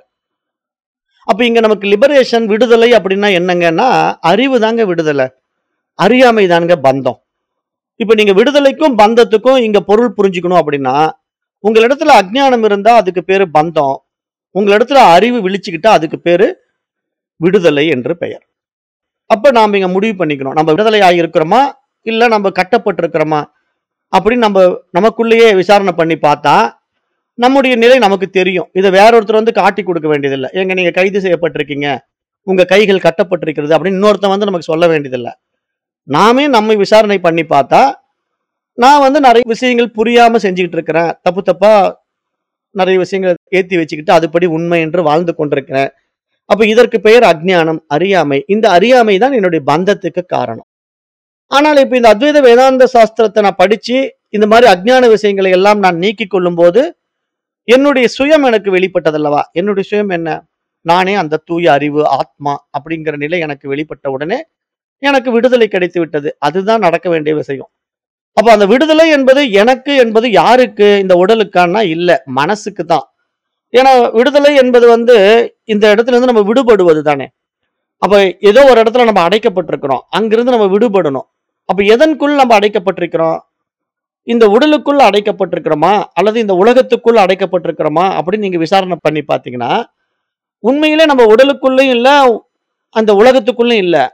அப்ப இங்க நமக்கு லிபரேஷன் விடுதலை அப்படின்னா என்னங்கன்னா அறிவு தாங்க விடுதலை அறியாமை தாங்க பந்தம் இப்ப நீங்க விடுதலைக்கும் பந்தத்துக்கும் இங்க பொருள் புரிஞ்சுக்கணும் அப்படின்னா உங்களிடத்துல அஜ்ஞானம் இருந்தா அதுக்கு பேரு பந்தம் உங்களிடத்துல அறிவு விழிச்சுக்கிட்டா அதுக்கு பேரு விடுதலை என்று பெயர் அப்ப நாம இங்க முடிவு பண்ணிக்கணும் நம்ம விடுதலை ஆகியிருக்கிறோமா இல்ல நம்ம கட்டப்பட்டிருக்கிறோமா அப்படின்னு நம்ம நமக்குள்ளேயே விசாரணை பண்ணி பார்த்தா நம்முடைய நிலை நமக்கு தெரியும் இதை வேற ஒருத்தர் வந்து காட்டி கொடுக்க வேண்டியதில்லை ஏங்க நீங்க கைது செய்யப்பட்டிருக்கீங்க உங்க கைகள் கட்டப்பட்டிருக்கிறது அப்படின்னு இன்னொருத்தன் வந்து நமக்கு சொல்ல வேண்டியதில்லை நாமே நம்மை விசாரணை பண்ணி பார்த்தா நான் வந்து நிறைய விஷயங்கள் புரியாம செஞ்சுக்கிட்டு இருக்கிறேன் தப்பு தப்பா நிறைய விஷயங்களை ஏத்தி வச்சுக்கிட்டு அதுபடி உண்மை என்று வாழ்ந்து கொண்டிருக்கிறேன் அப்ப இதற்கு பெயர் அஜ்ஞானம் அறியாமை இந்த அறியாமை தான் என்னுடைய பந்தத்துக்கு காரணம் ஆனால் இப்ப இந்த அத்வைத வேதாந்த சாஸ்திரத்தை நான் படிச்சு இந்த மாதிரி அஜ்ஞான விஷயங்களை எல்லாம் நான் நீக்கிக் கொள்ளும் போது என்னுடைய சுயம் எனக்கு வெளிப்பட்டதல்லவா என்னுடைய சுயம் என்ன நானே அந்த தூய அறிவு ஆத்மா அப்படிங்கிற நிலை எனக்கு வெளிப்பட்ட உடனே எனக்கு விடுதலை கிடைத்து விட்டது அதுதான் நடக்க வேண்டிய விஷயம் அப்ப அந்த விடுதலை என்பது எனக்கு என்பது யாருக்கு இந்த உடலுக்கானா இல்ல மனசுக்கு தான் ஏன்னா விடுதலை என்பது வந்து இந்த இடத்துல இருந்து நம்ம விடுபடுவது தானே அப்ப ஏதோ ஒரு இடத்துல நம்ம அடைக்கப்பட்டிருக்கிறோம் அங்கிருந்து நம்ம விடுபடணும் அப்ப எதன்குள் நம்ம அடைக்கப்பட்டிருக்கிறோம் இந்த உடலுக்குள்ள அடைக்கப்பட்டிருக்கிறோமா அல்லது இந்த உலகத்துக்குள் அடைக்கப்பட்டிருக்கிறோமா அப்படின்னு நீங்க விசாரணை பண்ணி பார்த்தீங்கன்னா உண்மையிலே நம்ம உடலுக்குள்ளயும் இல்ல அந்த உலகத்துக்குள்ளயும் இல்ல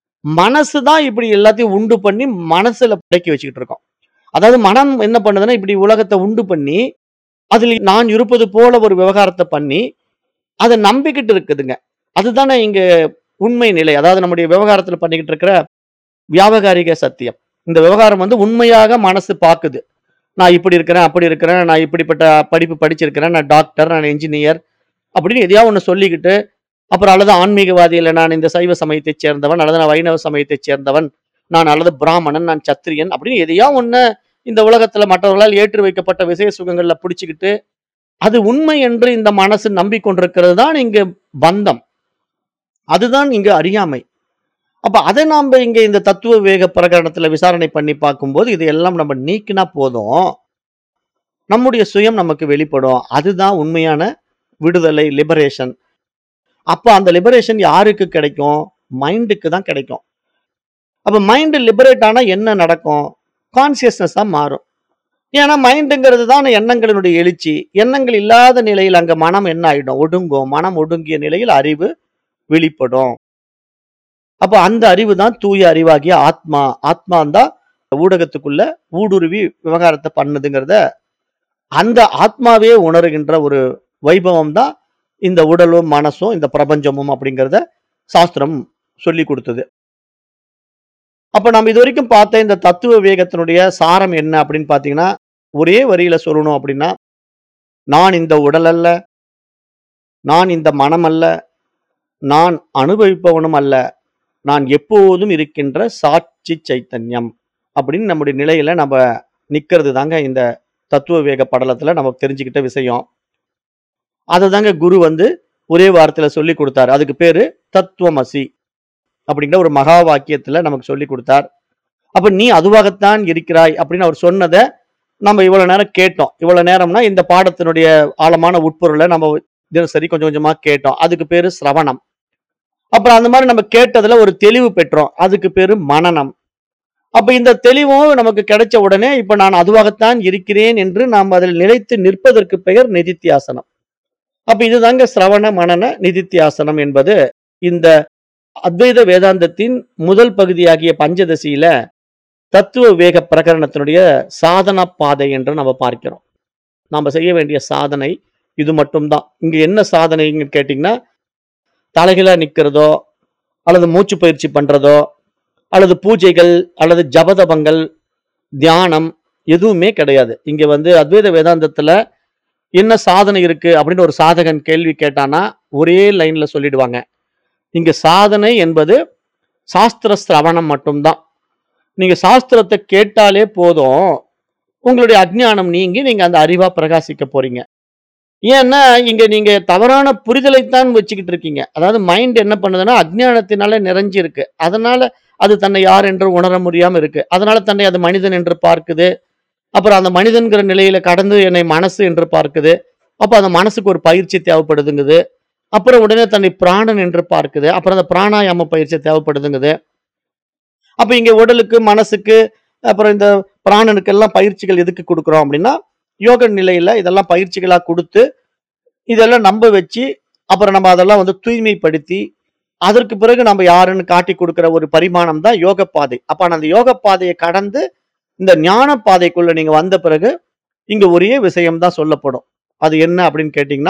மனசு தான் இப்படி எல்லாத்தையும் உண்டு பண்ணி மனசுல படைக்கி வச்சுக்கிட்டு இருக்கோம் அதாவது மனம் என்ன பண்ணுதுன்னா இப்படி உலகத்தை உண்டு பண்ணி அதில் நான் இருப்பது போல ஒரு விவகாரத்தை பண்ணி அதை நம்பிக்கிட்டு இருக்குதுங்க அதுதானே இங்க உண்மை நிலை அதாவது நம்முடைய விவகாரத்துல பண்ணிக்கிட்டு இருக்கிற வியாபகாரிக சத்தியம் இந்த விவகாரம் வந்து உண்மையாக மனசு பாக்குது நான் இப்படி இருக்கிறேன் அப்படி இருக்கிறேன் நான் இப்படிப்பட்ட படிப்பு படிச்சிருக்கிறேன் நான் டாக்டர் நான் என்ஜினியர் அப்படின்னு எதையாவது ஒன்று சொல்லிக்கிட்டு அப்புறம் அல்லது ஆன்மீகவாதி இல்லை நான் இந்த சைவ சமயத்தைச் சேர்ந்தவன் அல்லது நான் வைணவ சமயத்தைச் சேர்ந்தவன் நான் அல்லது பிராமணன் நான் சத்திரியன் அப்படின்னு எதையா ஒன்று இந்த உலகத்துல மற்றவர்களால் ஏற்றி வைக்கப்பட்ட விசேஷ சுகங்கள்ல பிடிச்சிக்கிட்டு அது உண்மை என்று இந்த மனசு நம்பிக்கொண்டிருக்கிறது தான் இங்கு பந்தம் அதுதான் இங்கு அறியாமை அப்ப அதை நாம இங்க இந்த தத்துவ வேக பிரகரணத்துல விசாரணை பண்ணி பார்க்கும்போது இதையெல்லாம் நம்ம நீக்கினா போதும் நம்முடைய சுயம் நமக்கு வெளிப்படும் அதுதான் உண்மையான விடுதலை லிபரேஷன் அப்ப அந்த லிபரேஷன் யாருக்கு கிடைக்கும் மைண்டுக்கு தான் கிடைக்கும் அப்ப மைண்ட் லிபரேட் ஆனா என்ன நடக்கும் கான்சியஸ்னஸ் தான் மாறும் ஏன்னா மைண்டுங்கிறது தான் எண்ணங்களினுடைய எழுச்சி எண்ணங்கள் இல்லாத நிலையில் அங்க மனம் என்ன ஆயிடும் ஒடுங்கும் மனம் ஒடுங்கிய நிலையில் அறிவு வெளிப்படும் அப்ப அந்த அறிவு தான் தூய அறிவாகிய ஆத்மா ஆத்மா தான் ஊடகத்துக்குள்ள ஊடுருவி விவகாரத்தை பண்ணுதுங்கிறத அந்த ஆத்மாவே உணர்கின்ற ஒரு வைபவம் தான் இந்த உடலும் மனசும் இந்த பிரபஞ்சமும் அப்படிங்கிறத சாஸ்திரம் சொல்லி கொடுத்தது அப்ப நம்ம இது வரைக்கும் பார்த்த இந்த தத்துவ வேகத்தினுடைய சாரம் என்ன அப்படின்னு பாத்தீங்கன்னா ஒரே வரியில சொல்லணும் அப்படின்னா நான் இந்த உடல் அல்ல நான் இந்த மனம் அல்ல நான் அனுபவிப்பவனும் அல்ல நான் எப்போதும் இருக்கின்ற சாட்சி சைத்தன்யம் அப்படின்னு நம்முடைய நிலையில நம்ம நிக்கிறது தாங்க இந்த தத்துவ வேக படலத்துல நம்ம தெரிஞ்சுக்கிட்ட விஷயம் அதை தாங்க குரு வந்து ஒரே வார்த்தையில சொல்லி கொடுத்தாரு அதுக்கு பேரு தத்துவமசி அப்படிங்கிற ஒரு மகா வாக்கியத்துல நமக்கு சொல்லி கொடுத்தார் அப்ப நீ அதுவாகத்தான் இருக்கிறாய் அப்படின்னு அவர் சொன்னதை நம்ம இவ்வளவு நேரம் கேட்டோம் இவ்வளவு நேரம்னா இந்த பாடத்தினுடைய ஆழமான உட்பொருளை நம்ம தினசரி கொஞ்சம் கொஞ்சமா கேட்டோம் அதுக்கு பேரு சிரவணம் அப்புறம் அந்த மாதிரி நம்ம கேட்டதுல ஒரு தெளிவு பெற்றோம் அதுக்கு பேரு மனனம் அப்ப இந்த தெளிவும் நமக்கு கிடைச்ச உடனே இப்ப நான் அதுவாகத்தான் இருக்கிறேன் என்று நாம் அதில் நிலைத்து நிற்பதற்கு பெயர் நிதித்தியாசனம் அப்ப இதுதாங்க சிரவண மனன நிதித்தியாசனம் என்பது இந்த அத்வைத வேதாந்தத்தின் முதல் பகுதியாகிய பஞ்சதசியில தத்துவ வேக பிரகரணத்தினுடைய சாதன பாதை என்று நம்ம பார்க்கிறோம் நாம செய்ய வேண்டிய சாதனை இது மட்டும்தான் இங்க என்ன சாதனைன்னு கேட்டீங்கன்னா தலைகளா நிக்கிறதோ அல்லது மூச்சு பயிற்சி பண்றதோ அல்லது பூஜைகள் அல்லது ஜபதபங்கள் தியானம் எதுவுமே கிடையாது இங்க வந்து அத்வைத வேதாந்தத்துல என்ன சாதனை இருக்கு அப்படின்னு ஒரு சாதகன் கேள்வி கேட்டானா ஒரே லைன்ல சொல்லிடுவாங்க இங்க சாதனை என்பது சாஸ்திர சிரவணம் மட்டும்தான் நீங்க சாஸ்திரத்தை கேட்டாலே போதும் உங்களுடைய அஜ்ஞானம் நீங்கி நீங்க அந்த அறிவா பிரகாசிக்க போறீங்க ஏன்னா இங்க நீங்க தவறான புரிதலைத்தான் வச்சுக்கிட்டு இருக்கீங்க அதாவது மைண்ட் என்ன பண்ணுதுன்னா அஜ்ஞானத்தினால நிறைஞ்சு இருக்கு அதனால அது தன்னை யார் என்று உணர முடியாம இருக்கு அதனால தன்னை அது மனிதன் என்று பார்க்குது அப்புறம் அந்த மனிதன்கிற நிலையில கடந்து என்னை மனசு என்று பார்க்குது அப்ப அந்த மனசுக்கு ஒரு பயிற்சி தேவைப்படுதுங்குது அப்புறம் உடனே தன்னை பிராணன் என்று பார்க்குது அப்புறம் அந்த பிராணாயாம பயிற்சி தேவைப்படுதுங்குது அப்ப இங்க உடலுக்கு மனசுக்கு அப்புறம் இந்த பிராணனுக்கு எல்லாம் பயிற்சிகள் எதுக்கு கொடுக்குறோம் அப்படின்னா யோக நிலையில இதெல்லாம் பயிற்சிகளா கொடுத்து இதெல்லாம் நம்ப வச்சு அப்புறம் நம்ம அதெல்லாம் வந்து தூய்மைப்படுத்தி அதற்கு பிறகு நம்ம யாருன்னு காட்டி கொடுக்கிற ஒரு பரிமாணம் தான் யோக பாதை அப்ப அந்த யோக பாதையை கடந்து இந்த ஞான பாதைக்குள்ள நீங்க வந்த பிறகு இங்க ஒரே விஷயம் தான் சொல்லப்படும் அது என்ன அப்படின்னு கேட்டீங்கன்னா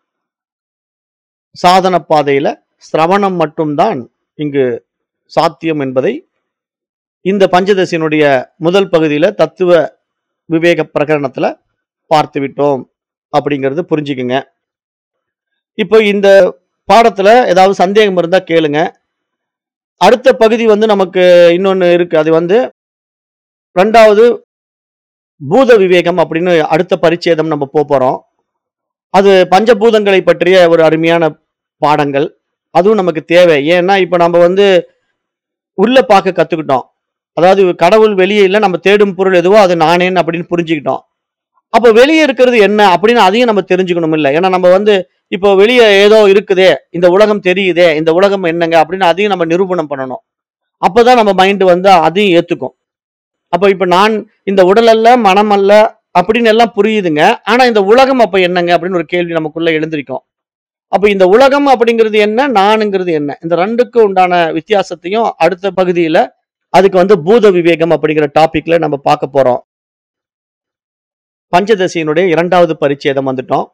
சாதன பாதையில சிரவணம் மட்டும்தான் இங்கு சாத்தியம் என்பதை இந்த பஞ்சதசியினுடைய முதல் பகுதியில தத்துவ விவேக பிரகரணத்துல பார்த்து விட்டோம் அப்படிங்கிறது புரிஞ்சுக்குங்க இப்போ இந்த பாடத்துல ஏதாவது சந்தேகம் இருந்தா கேளுங்க அடுத்த பகுதி வந்து நமக்கு இன்னொன்னு இருக்கு அது வந்து ரெண்டாவது பூத விவேகம் அப்படின்னு அடுத்த பரிச்சேதம் நம்ம போப் போறோம் அது பஞ்சபூதங்களை பற்றிய ஒரு அருமையான பாடங்கள் அதுவும் நமக்கு தேவை ஏன்னா இப்ப நம்ம வந்து உள்ள பார்க்க கத்துக்கிட்டோம் அதாவது கடவுள் வெளியே இல்லை நம்ம தேடும் பொருள் எதுவோ அது நானேன்னு அப்படின்னு புரிஞ்சுக்கிட்டோம் அப்ப வெளியே இருக்கிறது என்ன அப்படின்னு அதையும் நம்ம தெரிஞ்சுக்கணும் இல்லை ஏன்னா நம்ம வந்து இப்போ வெளியே ஏதோ இருக்குதே இந்த உலகம் தெரியுதே இந்த உலகம் என்னங்க அப்படின்னு அதையும் நம்ம நிரூபணம் பண்ணணும் அப்பதான் நம்ம மைண்ட் வந்து அதையும் ஏத்துக்கும் அப்ப இப்ப நான் இந்த உடல் அல்ல மனம் அல்ல அப்படின்னு எல்லாம் புரியுதுங்க ஆனா இந்த உலகம் அப்ப என்னங்க அப்படின்னு ஒரு கேள்வி நமக்குள்ள எழுந்திருக்கும் அப்ப இந்த உலகம் அப்படிங்கிறது என்ன நானுங்கிறது என்ன இந்த ரெண்டுக்கு உண்டான வித்தியாசத்தையும் அடுத்த பகுதியில அதுக்கு வந்து பூத விவேகம் அப்படிங்கிற டாபிக்ல நம்ம பார்க்க போறோம் பஞ்சதசியினுடைய இரண்டாவது பரிச்சேதம் வந்துட்டோம்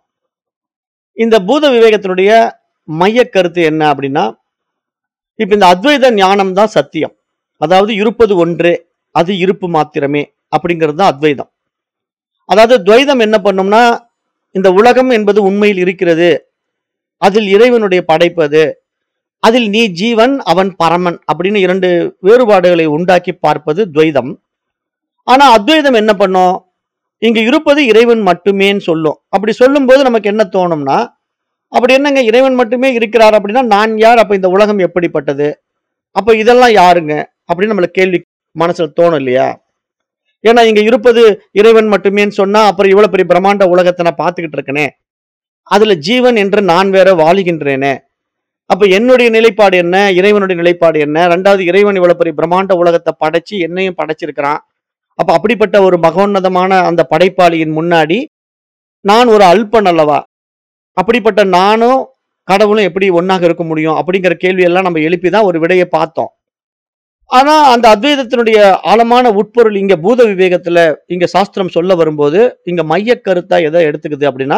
இந்த பூத விவேகத்தினுடைய மைய கருத்து என்ன அப்படின்னா இப்ப இந்த அத்வைத ஞானம் தான் சத்தியம் அதாவது இருப்பது ஒன்றே அது இருப்பு மாத்திரமே அப்படிங்கிறது தான் அத்வைதம் அதாவது துவைதம் என்ன பண்ணும்னா இந்த உலகம் என்பது உண்மையில் இருக்கிறது அதில் இறைவனுடைய படைப்பு அது அதில் நீ ஜீவன் அவன் பரமன் அப்படின்னு இரண்டு வேறுபாடுகளை உண்டாக்கி பார்ப்பது துவைதம் ஆனா அத்வைதம் என்ன பண்ணும் இங்க இருப்பது இறைவன் மட்டுமேன்னு சொல்லும் அப்படி சொல்லும்போது நமக்கு என்ன தோணும்னா அப்படி என்னங்க இறைவன் மட்டுமே இருக்கிறார் அப்படின்னா நான் யார் அப்ப இந்த உலகம் எப்படிப்பட்டது அப்ப இதெல்லாம் யாருங்க அப்படின்னு நம்மளுக்கு கேள்வி மனசுல தோணும் இல்லையா ஏன்னா இங்க இருப்பது இறைவன் மட்டுமேன்னு சொன்னா அப்புறம் இவ்வளவு பெரிய பிரம்மாண்ட உலகத்தை நான் பார்த்துக்கிட்டு இருக்கனே அதுல ஜீவன் என்று நான் வேற வாழுகின்றேனே அப்ப என்னுடைய நிலைப்பாடு என்ன இறைவனுடைய நிலைப்பாடு என்ன ரெண்டாவது இறைவன் இவ்வளவு பெரிய பிரம்மாண்ட உலகத்தை படைச்சு என்னையும் படைச்சிருக்கிறான் அப்ப அப்படிப்பட்ட ஒரு மகோன்னதமான அந்த படைப்பாளியின் முன்னாடி நான் ஒரு அல்பன் அல்லவா அப்படிப்பட்ட நானும் கடவுளும் எப்படி ஒன்னாக இருக்க முடியும் அப்படிங்கிற கேள்வி எல்லாம் நம்ம எழுப்பிதான் ஒரு விடையை பார்த்தோம் ஆனா அந்த அத்வைதத்தினுடைய ஆழமான உட்பொருள் இங்க பூத விவேகத்துல இங்க சாஸ்திரம் சொல்ல வரும்போது இங்க மைய கருத்தா எதை எடுத்துக்குது அப்படின்னா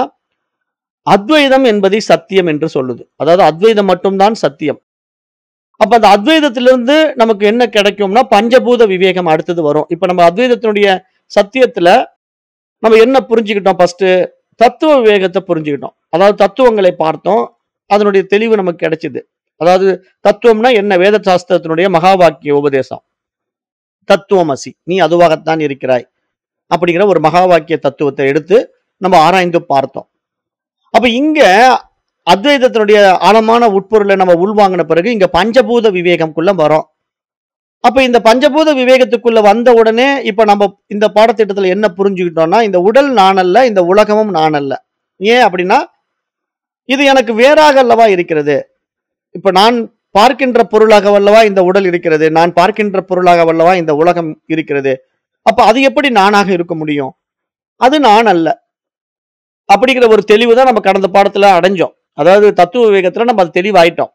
அத்வைதம் என்பதை சத்தியம் என்று சொல்லுது அதாவது அத்வைதம் மட்டும்தான் சத்தியம் அப்ப அந்த அத்வைதத்திலிருந்து நமக்கு என்ன கிடைக்கும்னா பஞ்சபூத விவேகம் அடுத்தது வரும் இப்ப நம்ம அத்வைதத்தினுடைய சத்தியத்துல நம்ம என்ன புரிஞ்சுக்கிட்டோம் ஃபர்ஸ்ட் தத்துவ விவேகத்தை புரிஞ்சுக்கிட்டோம் அதாவது தத்துவங்களை பார்த்தோம் அதனுடைய தெளிவு நமக்கு கிடைச்சது அதாவது தத்துவம்னா என்ன வேத சாஸ்திரத்தினுடைய மகா வாக்கிய உபதேசம் தத்துவமசி நீ அதுவாகத்தான் இருக்கிறாய் அப்படிங்கிற ஒரு மகா வாக்கிய தத்துவத்தை எடுத்து நம்ம ஆராய்ந்து பார்த்தோம் அப்ப இங்க அத்வைதத்தினுடைய ஆழமான உட்பொருளை நம்ம உள்வாங்கின பிறகு இங்க பஞ்சபூத விவேகம்குள்ள வரோம் அப்ப இந்த பஞ்சபூத விவேகத்துக்குள்ள வந்த உடனே இப்ப நம்ம இந்த பாடத்திட்டத்துல என்ன புரிஞ்சுக்கிட்டோம்னா இந்த உடல் நான் அல்ல இந்த உலகமும் நான் அல்ல ஏன் அப்படின்னா இது எனக்கு வேறாக அல்லவா இருக்கிறது இப்ப நான் பார்க்கின்ற பொருளாக வல்லவா இந்த உடல் இருக்கிறது நான் பார்க்கின்ற பொருளாக வல்லவா இந்த உலகம் இருக்கிறது அப்ப அது எப்படி நானாக இருக்க முடியும் அது நான் அல்ல அப்படிங்கிற ஒரு தெளிவு தான் நம்ம கடந்த பாடத்துல அடைஞ்சோம் அதாவது தத்துவ விவேகத்துல நம்ம அது தெளிவாயிட்டோம்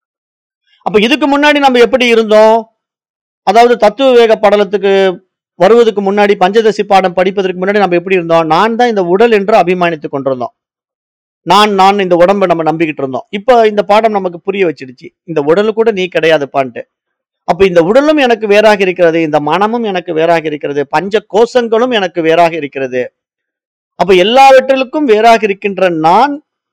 அப்ப இதுக்கு முன்னாடி நம்ம எப்படி இருந்தோம் அதாவது தத்துவ விவேக படலத்துக்கு வருவதற்கு முன்னாடி பஞ்சதசி பாடம் படிப்பதற்கு முன்னாடி நம்ம எப்படி இருந்தோம் நான் தான் இந்த உடல் என்று அபிமானித்துக் கொண்டிருந்தோம் நான் நான் இந்த உடம்பை நம்ம நம்பிக்கிட்டு இருந்தோம் இப்போ இந்த பாடம் நமக்கு புரிய வச்சிடுச்சு இந்த உடல் கூட நீ கிடையாதுப்பான்ட்டு அப்ப இந்த உடலும் எனக்கு வேறாக இருக்கிறது இந்த மனமும் எனக்கு வேறாக இருக்கிறது பஞ்ச கோஷங்களும் எனக்கு வேறாக இருக்கிறது அப்ப எல்லாவற்றிற்கும் வேறாக இருக்கின்ற நான்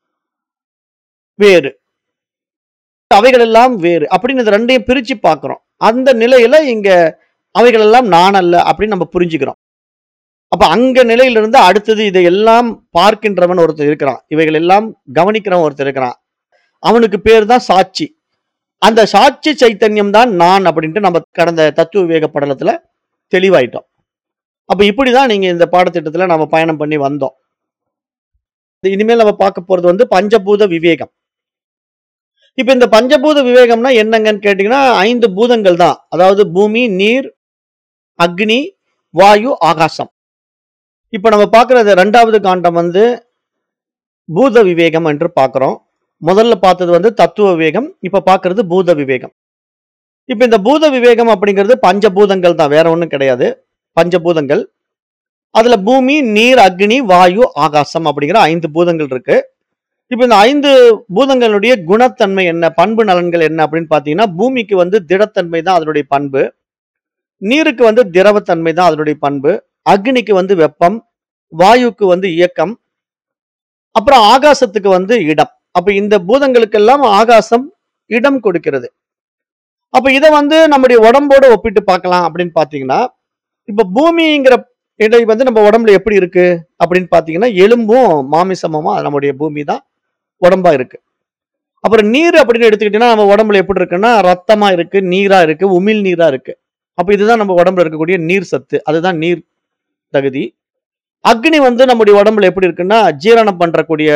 வேறு அவைகள் எல்லாம் வேறு அப்படின்னு இது ரெண்டையும் பிரிச்சு பார்க்கிறோம் அந்த நிலையில இங்க அவைகள் எல்லாம் நான் அல்ல அப்படின்னு நம்ம புரிஞ்சுக்கிறோம் அப்ப அங்க நிலையிலிருந்து அடுத்தது இதையெல்லாம் பார்க்கின்றவன் ஒருத்தர் இருக்கிறான் இவைகள் எல்லாம் கவனிக்கிறவன் ஒருத்தர் இருக்கிறான் அவனுக்கு பேர் தான் சாட்சி அந்த சாட்சி சைத்தன்யம் தான் நான் அப்படின்ட்டு நம்ம கடந்த தத்துவ விவேக படலத்துல தெளிவாயிட்டோம் அப்ப இப்படிதான் நீங்க இந்த பாடத்திட்டத்துல நம்ம பயணம் பண்ணி வந்தோம் இனிமேல் நம்ம பார்க்க போறது வந்து பஞ்சபூத விவேகம் இப்ப இந்த பஞ்சபூத விவேகம்னா என்னங்கன்னு கேட்டீங்கன்னா ஐந்து பூதங்கள் தான் அதாவது பூமி நீர் அக்னி வாயு ஆகாசம் இப்ப நம்ம பார்க்கறது ரெண்டாவது காண்டம் வந்து பூத விவேகம் என்று பார்க்கிறோம் முதல்ல பார்த்தது வந்து தத்துவ விவேகம் இப்ப பார்க்கிறது பூத விவேகம் இப்ப இந்த பூத விவேகம் அப்படிங்கிறது பஞ்சபூதங்கள் தான் வேற ஒண்ணும் கிடையாது பஞ்சபூதங்கள் அதுல பூமி நீர் அக்னி வாயு ஆகாசம் அப்படிங்கிற ஐந்து பூதங்கள் இருக்கு இப்ப இந்த ஐந்து பூதங்களுடைய குணத்தன்மை என்ன பண்பு நலன்கள் என்ன அப்படின்னு பாத்தீங்கன்னா பூமிக்கு வந்து திடத்தன்மை தான் அதனுடைய பண்பு நீருக்கு வந்து திரவத்தன்மை தான் அதனுடைய பண்பு அக்னிக்கு வந்து வெப்பம் வாயுக்கு வந்து இயக்கம் அப்புறம் ஆகாசத்துக்கு வந்து இடம் அப்ப இந்த பூதங்களுக்கெல்லாம் ஆகாசம் இடம் கொடுக்கிறது அப்ப இதை வந்து நம்முடைய உடம்போட ஒப்பிட்டு பார்க்கலாம் அப்படின்னு பாத்தீங்கன்னா இப்ப பூமிங்கிற இடை வந்து நம்ம உடம்புல எப்படி இருக்கு அப்படின்னு பாத்தீங்கன்னா எலும்பும் மாமிசமுமா நம்முடைய பூமி தான் உடம்பா இருக்கு அப்புறம் நீர் அப்படின்னு எடுத்துக்கிட்டீங்கன்னா நம்ம உடம்புல எப்படி இருக்குன்னா ரத்தமா இருக்கு நீரா இருக்கு உமிழ் நீரா இருக்கு அப்ப இதுதான் நம்ம உடம்புல இருக்கக்கூடிய நீர் சத்து அதுதான் நீர் தகுதி அக்னி வந்து நம்முடைய உடம்புல எப்படி இருக்குன்னா ஜீரணம் பண்றக்கூடிய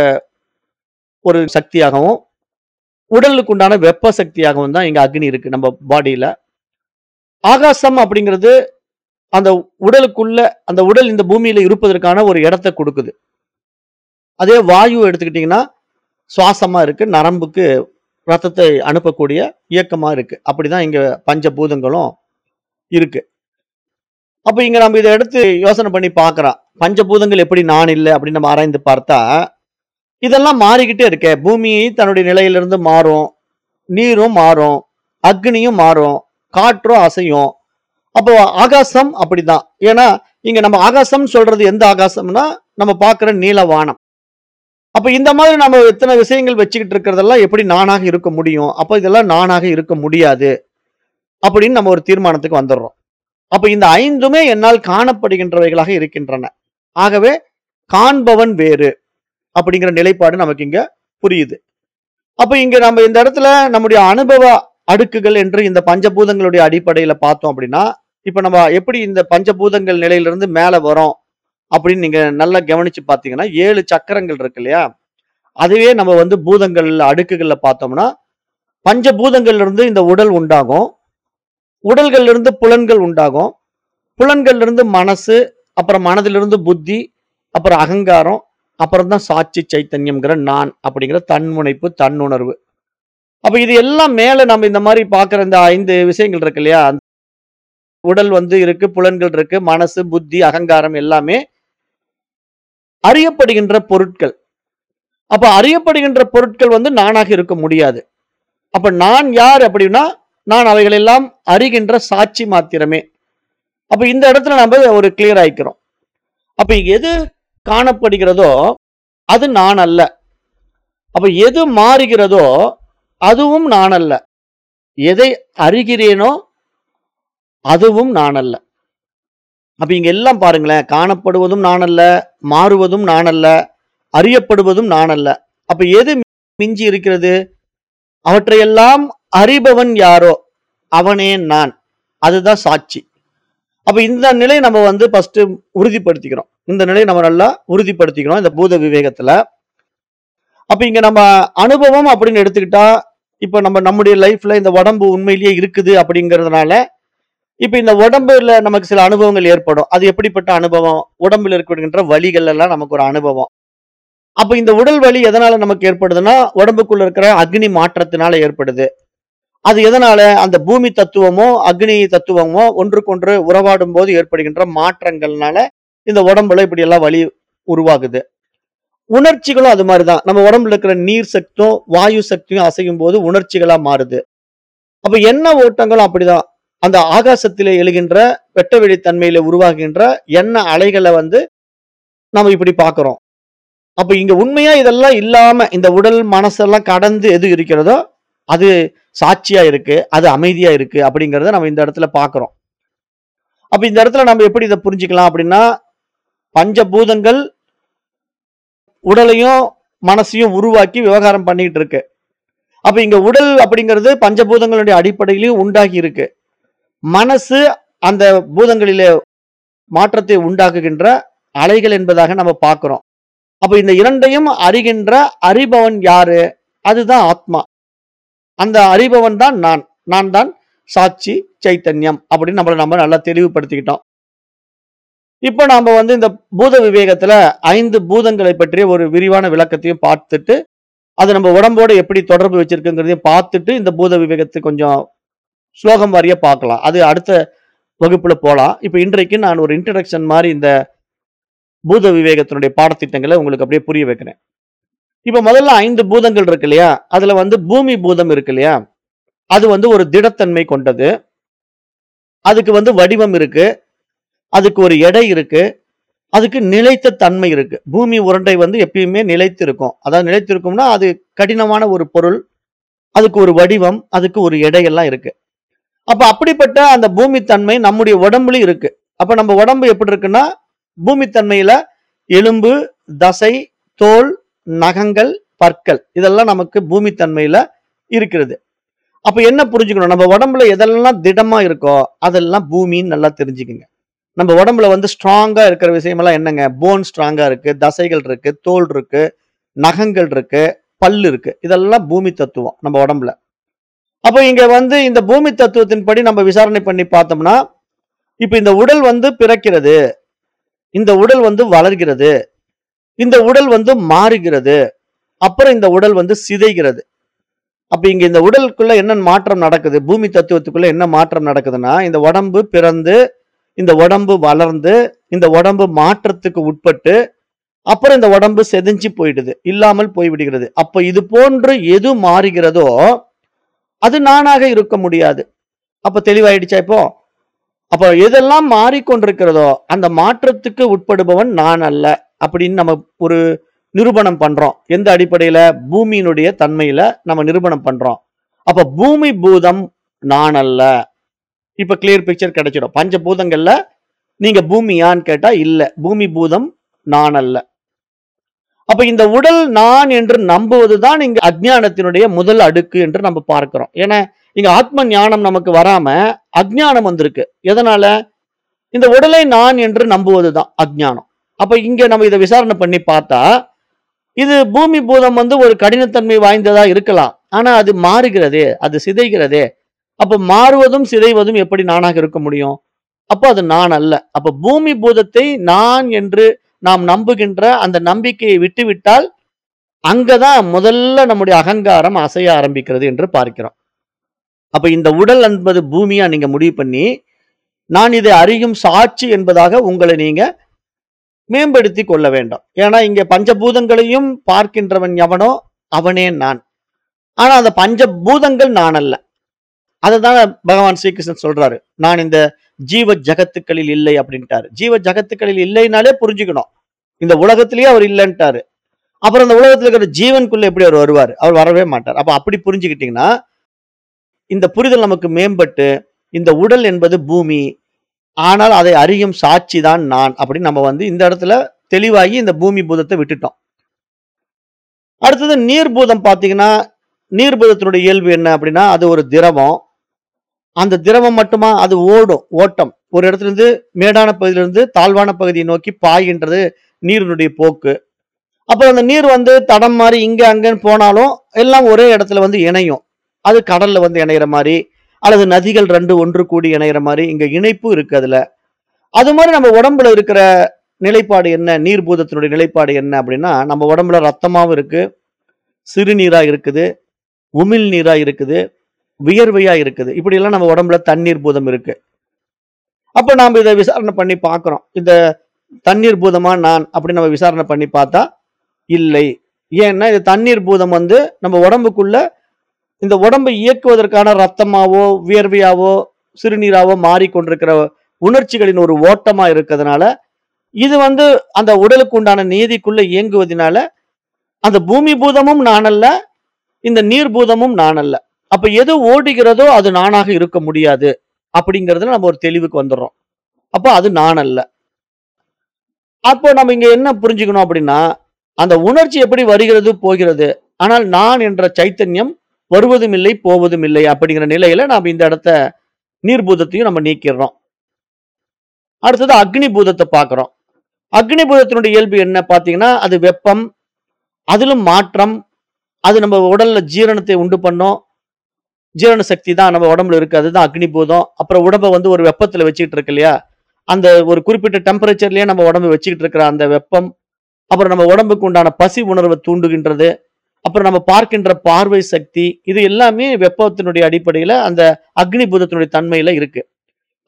ஒரு சக்தியாகவும் உடலுக்கு உண்டான வெப்ப சக்தியாகவும் தான் இங்க அக்னி இருக்கு நம்ம பாடியில ஆகாசம் அப்படிங்கிறது அந்த உடலுக்குள்ள அந்த உடல் இந்த பூமியில இருப்பதற்கான ஒரு இடத்தை கொடுக்குது அதே வாயு எடுத்துக்கிட்டீங்கன்னா சுவாசமா இருக்கு நரம்புக்கு ரத்தத்தை அனுப்பக்கூடிய இயக்கமா இருக்கு அப்படிதான் இங்க பஞ்சபூதங்களும் இருக்கு அப்ப இங்க நம்ம இதை எடுத்து யோசனை பண்ணி பார்க்கறோம் பஞ்சபூதங்கள் எப்படி நான் இல்லை அப்படின்னு நம்ம ஆராய்ந்து பார்த்தா இதெல்லாம் மாறிக்கிட்டே இருக்கே பூமி தன்னுடைய நிலையிலிருந்து மாறும் நீரும் மாறும் அக்னியும் மாறும் காற்றும் அசையும் அப்போ ஆகாசம் அப்படிதான் ஏன்னா இங்க நம்ம ஆகாசம் சொல்றது எந்த ஆகாசம்னா நம்ம பார்க்கிற நீல வானம் அப்ப இந்த மாதிரி நம்ம எத்தனை விஷயங்கள் வச்சுக்கிட்டு இருக்கிறதெல்லாம் எப்படி நானாக இருக்க முடியும் அப்ப இதெல்லாம் நானாக இருக்க முடியாது அப்படின்னு நம்ம ஒரு தீர்மானத்துக்கு வந்துடுறோம் அப்ப இந்த ஐந்துமே என்னால் காணப்படுகின்றவைகளாக இருக்கின்றன ஆகவே காண்பவன் வேறு அப்படிங்கிற நிலைப்பாடு நமக்கு இங்க புரியுது அப்ப இங்க நம்ம இந்த இடத்துல நம்முடைய அனுபவ அடுக்குகள் என்று இந்த பஞ்சபூதங்களுடைய அடிப்படையில பார்த்தோம் அப்படின்னா இப்ப நம்ம எப்படி இந்த பஞ்சபூதங்கள் நிலையிலிருந்து மேல வரோம் அப்படின்னு நீங்க நல்லா கவனிச்சு பார்த்தீங்கன்னா ஏழு சக்கரங்கள் இருக்கு இல்லையா அதுவே நம்ம வந்து பூதங்கள் அடுக்குகள்ல பார்த்தோம்னா பஞ்சபூதங்கள்ல இருந்து இந்த உடல் உண்டாகும் உடல்கள்ல இருந்து புலன்கள் உண்டாகும் புலன்கள்ல இருந்து மனசு அப்புறம் மனதிலிருந்து புத்தி அப்புறம் அகங்காரம் அப்புறம் தான் சாட்சி சைத்தன்யம்ங்கிற நான் அப்படிங்கிற தன்முனைப்பு தன்னுணர்வு அப்ப இது எல்லாம் மேல நம்ம இந்த மாதிரி பாக்குற இந்த ஐந்து விஷயங்கள் இருக்கு இல்லையா உடல் வந்து இருக்கு புலன்கள் இருக்கு மனசு புத்தி அகங்காரம் எல்லாமே அறியப்படுகின்ற பொருட்கள் அப்ப அறியப்படுகின்ற பொருட்கள் வந்து நானாக இருக்க முடியாது அப்ப நான் யார் அப்படின்னா நான் அவைகளெல்லாம் அறிகின்ற சாட்சி மாத்திரமே அப்ப இந்த இடத்துல நம்ம ஒரு கிளியர் ஆயிக்கிறோம் அப்ப எது காணப்படுகிறதோ அது நான் அல்ல அப்ப எது மாறுகிறதோ அதுவும் நான் அல்ல எதை அறிகிறேனோ அதுவும் நான் அல்ல அப்ப இங்க எல்லாம் பாருங்களேன் காணப்படுவதும் நான் அல்ல மாறுவதும் நான் அல்ல அறியப்படுவதும் நான் அல்ல அப்ப எது மிஞ்சி இருக்கிறது அவற்றையெல்லாம் அறிபவன் யாரோ அவனே நான் அதுதான் சாட்சி அப்ப இந்த நிலையை நம்ம வந்து ஃபர்ஸ்ட் உறுதிப்படுத்திக்கிறோம் இந்த நிலையை நம்ம நல்லா உறுதிப்படுத்திக்கிறோம் இந்த பூத விவேகத்துல அப்ப இங்க நம்ம அனுபவம் அப்படின்னு எடுத்துக்கிட்டா இப்ப நம்ம நம்முடைய லைஃப்ல இந்த உடம்பு உண்மையிலேயே இருக்குது அப்படிங்கறதுனால இப்ப இந்த உடம்புல நமக்கு சில அனுபவங்கள் ஏற்படும் அது எப்படிப்பட்ட அனுபவம் உடம்புல இருக்கின்ற வலிகள் எல்லாம் நமக்கு ஒரு அனுபவம் அப்ப இந்த உடல் வலி எதனால நமக்கு ஏற்படுதுன்னா உடம்புக்குள்ள இருக்கிற அக்னி மாற்றத்தினால ஏற்படுது அது எதனால அந்த பூமி தத்துவமோ அக்னி தத்துவமோ ஒன்றுக்கொன்று உறவாடும் போது ஏற்படுகின்ற மாற்றங்கள்னால இந்த உடம்புல இப்படி எல்லாம் வலி உருவாகுது உணர்ச்சிகளும் அது மாதிரிதான் நம்ம உடம்புல இருக்கிற நீர் சக்தியும் வாயு சக்தியும் அசையும் போது உணர்ச்சிகளா மாறுது அப்ப என்ன ஓட்டங்களும் அப்படிதான் அந்த ஆகாசத்திலே எழுகின்ற வெட்டவெளி தன்மையில உருவாகின்ற எண்ண அலைகளை வந்து நம்ம இப்படி பார்க்கிறோம் அப்ப இங்க உண்மையா இதெல்லாம் இல்லாம இந்த உடல் மனசெல்லாம் கடந்து எது இருக்கிறதோ அது சாட்சியா இருக்கு அது அமைதியா இருக்கு அப்படிங்கறத நம்ம இந்த இடத்துல பார்க்கிறோம் அப்ப இந்த இடத்துல நம்ம எப்படி இதை புரிஞ்சுக்கலாம் அப்படின்னா பஞ்சபூதங்கள் உடலையும் மனசையும் உருவாக்கி விவகாரம் பண்ணிட்டு இருக்கு அப்ப இங்க உடல் அப்படிங்கிறது பஞ்சபூதங்களுடைய அடிப்படையிலையும் உண்டாகி இருக்கு மனசு அந்த பூதங்களிலே மாற்றத்தை உண்டாக்குகின்ற அலைகள் என்பதாக நம்ம பார்க்கிறோம் அப்ப இந்த இரண்டையும் அறிகின்ற அறிபவன் யாரு அதுதான் ஆத்மா அந்த அறிபவன் தான் நான் நான் தான் சாட்சி சைத்தன்யம் அப்படின்னு நம்மளை நம்ம நல்லா தெளிவுபடுத்திக்கிட்டோம் இப்போ நாம வந்து இந்த பூத விவேகத்துல ஐந்து பூதங்களை பற்றிய ஒரு விரிவான விளக்கத்தையும் பார்த்துட்டு அது நம்ம உடம்போட எப்படி தொடர்பு வச்சிருக்குங்கிறதையும் பார்த்துட்டு இந்த பூத விவேகத்தை கொஞ்சம் ஸ்லோகம் வாரியா பார்க்கலாம் அது அடுத்த வகுப்புல போலாம். இப்ப இன்றைக்கு நான் ஒரு இன்ட்ரோடக்ஷன் மாரி இந்த பூத விவேகத்தினுடைய பாடத்திட்டங்கள உங்களுக்கு அப்படியே புரிய வைக்கிறேன். இப்ப முதல்ல 5 பூதங்கள் இருக்கு இல்லையா? அதுல வந்து பூமி பூதம் இருக்கு இல்லையா? அது வந்து ஒரு திடத்தன்மை கொண்டது. அதுக்கு வந்து வடிவம் இருக்கு. அதுக்கு ஒரு எடை இருக்கு. அதுக்கு நிலைத்த தன்மை இருக்கு. பூமி உருண்டை வந்து எப்பயுமே நிலைத்து இருக்கும். அதாவது நிலைத்து இருக்கும்னா, அது கடினமான ஒரு பொருள். அதுக்கு ஒரு வடிவம், அதுக்கு ஒரு எடை எல்லாம் இருக்கு. அப்ப அப்படிப்பட்ட அந்த பூமி தன்மை நம்முடைய உடம்புலயும் இருக்கு. அப்ப நம்ம உடம்பு எப்படி இருக்குன்னா, பூமி தன்மையில எலும்பு, தசை, தோல், நகங்கள், பற்கள் இதெல்லாம் நமக்கு பூமி தன்மையில இருக்கிறது. அப்ப என்ன புரிஞ்சுக்கணும்? நம்ம உடம்புல எதெல்லாம் திடமா இருக்கோ, அதெல்லாம் பூமின்னு நல்லா தெரிஞ்சுக்கங்க. நம்ம உடம்புல வந்து ஸ்ட்ராங்கா இருக்கிற விஷயமெல்லாம் என்னங்க? போன் ஸ்ட்ராங்கா இருக்கு, தசைகள் இருக்கு, தோல் இருக்கு, நகங்கள் இருக்கு, பல் இருக்கு. இதெல்லாம் பூமி தத்துவம் நம்ம உடம்புல. அப்ப இங்க வந்து இந்த பூமி தத்துவத்தின்படி நம்ம விசாரணை பண்ணி பார்த்தோம்னா, இப்ப இந்த உடல் வந்து பிறக்கிறது. இந்த உடல் வந்து வளர்கிறது. இந்த உடல் வந்து மாறுகிறது. அப்புறம் இந்த உடல் வந்து சிதைகிறது. அப்ப இங்க இந்த உடலுக்குள்ள என்ன மாற்றம் நடக்குது? பூமி தத்துவத்துக்குள்ள என்ன மாற்றம் நடக்குதுன்னா, இந்த உடம்பு பிறந்து, இந்த உடம்பு வளர்ந்து, இந்த உடம்பு மாற்றத்துக்கு உட்பட்டு, அப்புறம் இந்த உடம்பு சிதைஞ்சு போயிடுது. இல்லாமல் போய்விடுகிறது. அப்ப இது போன்று எது மாறுகிறதோ, அது நானாக இருக்க முடியாது. அப்ப தெளிவாயிடுச்சா இப்போ? அப்ப எதெல்லாம் மாறிக்கொண்டிருக்கிறதோ, அந்த மாற்றத்துக்கு உட்படுபவன் நான் அல்ல. அப்படின்னு நம்ம ஒரு நிரூபணம் பண்றோம். எந்த அடிப்படையில? பூமியினுடைய தன்மையில நம்ம நிரூபணம் பண்றோம். அப்ப பூமி பூதம் நான் அல்ல. இப்ப கிளியர் பிக்சர் கிடைச்சிடும். பஞ்ச பூதங்கள்ல நீங்க பூமியான்னு கேட்டா இல்ல. பூமி பூதம் நான் அல்ல. அப்ப இந்த உடல் நான் என்று நம்புவதுதான் இங்க அஞ்ஞானத்தினுடைய முதல் அடுக்கு என்று நம்ம பார்க்கிறோம். ஏன்னா, இங்க ஆத்ம ஞானம் நமக்கு வராம, அஞ்ஞானம் வந்திருக்கு. எதனால? இந்த உடலை நான் என்று நம்புவதுதான் அஞ்ஞானம். அப்ப இங்க நம்ம இத விசாரணை பண்ணி பார்த்தா, இது பூமி பூதம் வந்து ஒரு கடினத்தன்மை வாய்ந்ததா இருக்கலாம். ஆனா அது மாறுகிறதே, அது சிதைகிறதே. அப்ப மாறுவதும், சிதைவதும் எப்படி நானாக இருக்க முடியும்? அப்ப அது நான் அல்ல. அப்ப பூமி பூதத்தை நான் என்று நாம் நம்புகின்ற அந்த நம்பிக்கையை விட்டுவிட்டால், அங்கதான் முதல்ல நம்முடைய அகங்காரம் அசைய ஆரம்பிக்கிறது என்று பார்க்கிறோம். அப்ப இந்த உடல் என்பது பூமியா நீங்க முடிவு பண்ணி, நான் இதை அறியும் சாட்சி என்பதாக உங்களை நீங்க மேம்படுத்திக் கொள்ள வேண்டும். ஏன்னா இங்க பஞ்சபூதங்களையும் பார்க்கின்றவன் எவனோ அவனே நான். ஆனா அந்த பஞ்சபூதங்கள் நான் அல்ல. அததான் பகவான் ஸ்ரீகிருஷ்ணன் சொல்றாரு. நான் இந்த ஜீவ ஜகத்துக்களில் இல்லை அப்படின்ட்டாரு. ஜீவ ஜகத்துக்களில் இல்லைனாலே புரிஞ்சுக்கணும். இந்த உலகத்திலேயே அவர் இல்லன்ட்டாரு. அப்புறம் இந்த உலகத்துல இருக்கிற ஜீவனுக்குள்ள எப்படி அவர் வருவாரு? அவர் வரவே மாட்டார். அப்ப அப்படி புரிஞ்சுக்கிட்டீங்கன்னா, இந்த புரிதல் நமக்கு மேம்பட்டு, இந்த உடல் என்பது பூமி. ஆனால் அதை அறியும் சாட்சி தான் நான். அப்படின்னு நம்ம வந்து இந்த இடத்துல தெளிவாகி இந்த பூமி பூதத்தை விட்டுட்டோம். அடுத்தது நீர் பூதம் பார்த்தீங்கன்னா, நீர் பூதத்தினுடைய இயல்பு என்ன அப்படின்னா, அது ஒரு திரவம். அந்த திரவம் மட்டுமா? அது ஓடும். ஓட்டம். ஒரு இடத்துல இருந்து மேடான பகுதியிலிருந்து தாழ்வான பகுதியை நோக்கி பாய்கின்றது நீரினுடைய போக்கு. அப்புறம் அந்த நீர் வந்து தடம் மாரி இங்க, அங்கன்னு போனாலும், எல்லாம் ஒரே இடத்துல வந்து இணையும். அது கடல்ல வந்து இணையிற மாரி, அல்லது நதிகள் 2 ஒன்று கூடி இணையிற மாரி, இங்க இணைப்பு இருக்கு அதுல. அது மாரி நம்ம உடம்புல இருக்கிற நிலைப்பாடு என்ன? நீர் பூதத்தினுடைய நிலைப்பாடு என்ன அப்படின்னா, நம்ம உடம்புல ரத்தமாவும் இருக்கு, சிறுநீரா இருக்குது, உமிழ் நீரா இருக்குது, வியர்வையா இருக்குது. இப்படியெல்லாம் நம்ம உடம்புல தண்ணீர் பூதம் இருக்கு. அப்ப நாம இத விசாரணை பண்ணி பார்க்கிறோம். இந்த தண்ணீர் பூதமா நான் அப்படின்னு நம்ம விசாரணை பண்ணி பார்த்தா, இல்லை. ஏன்னா இது தண்ணீர் பூதம் வந்து நம்ம உடம்புக்குள்ள இந்த உடம்பை இயக்குவதற்கான ரத்தமாவோ, வியர்வையாவோ, சிறுநீராவோ மாறிக்கொண்டிருக்கிற உணர்ச்சிகளின் ஒரு ஓட்டமா இருக்கிறதுனால, இது வந்து அந்த உடலுக்கு உண்டான நியதிக்குள்ள இயங்குவதினால, அந்த பூமி பூதமும் நான் அல்ல, இந்த நீர் பூதமும் நான் அல்ல. அப்ப எது ஓடுகிறதோ அது நானாக இருக்க முடியாது. அப்படிங்கிறதுல நம்ம ஒரு தெளிவுக்கு வந்துர்றோம். அப்ப அது நான் அல்ல. அப்போ நம்ம இங்க என்ன புரிஞ்சுக்கணும் அப்படின்னா, அந்த உணர்ச்சி எப்படி வருகிறது, போகிறது. ஆனால் நான் என்ற சைத்தன்யம் வருவதும் இல்லை, போவதும் இல்லை அப்படிங்கிற நிலையில நாம இந்த இடத்த நீர் பூதத்தையும் நம்ம நீக்கிர்றோம். அடுத்தது அக்னி பூதத்த பார்க்கிறோம். அக்னி பூதத்தினுடைய இயல்பு என்ன பார்த்தீங்கன்னா, அது வெப்பம், அதிலும் மாற்றம். அது நம்ம உடல்ல ஜீரணத்தை உண்டு பண்ணும். ஜீரண சக்தி தான் நம்ம உடம்புல இருக்கு. அதுதான் அக்னி பூதம். அப்புறம் உடம்ப வந்து ஒரு வெப்பத்துல வச்சுக்கிட்டு இருக்கு இல்லையா? அந்த ஒரு குறிப்பிட்ட டெம்பரேச்சர்லயே நம்ம உடம்ப வச்சுக்கிட்டு இருக்கிற அந்த வெப்பம், அப்புறம் நம்ம உடம்புக்கு உண்டான பசி உணர்வ தூண்டுகின்றது. அப்புறம் நம்ம பார்க்கின்ற பார்வை சக்தி, இது எல்லாமே வெப்பத்தினுடைய அடிப்படையில அந்த அக்னி பூதத்தினுடைய தன்மையில இருக்கு.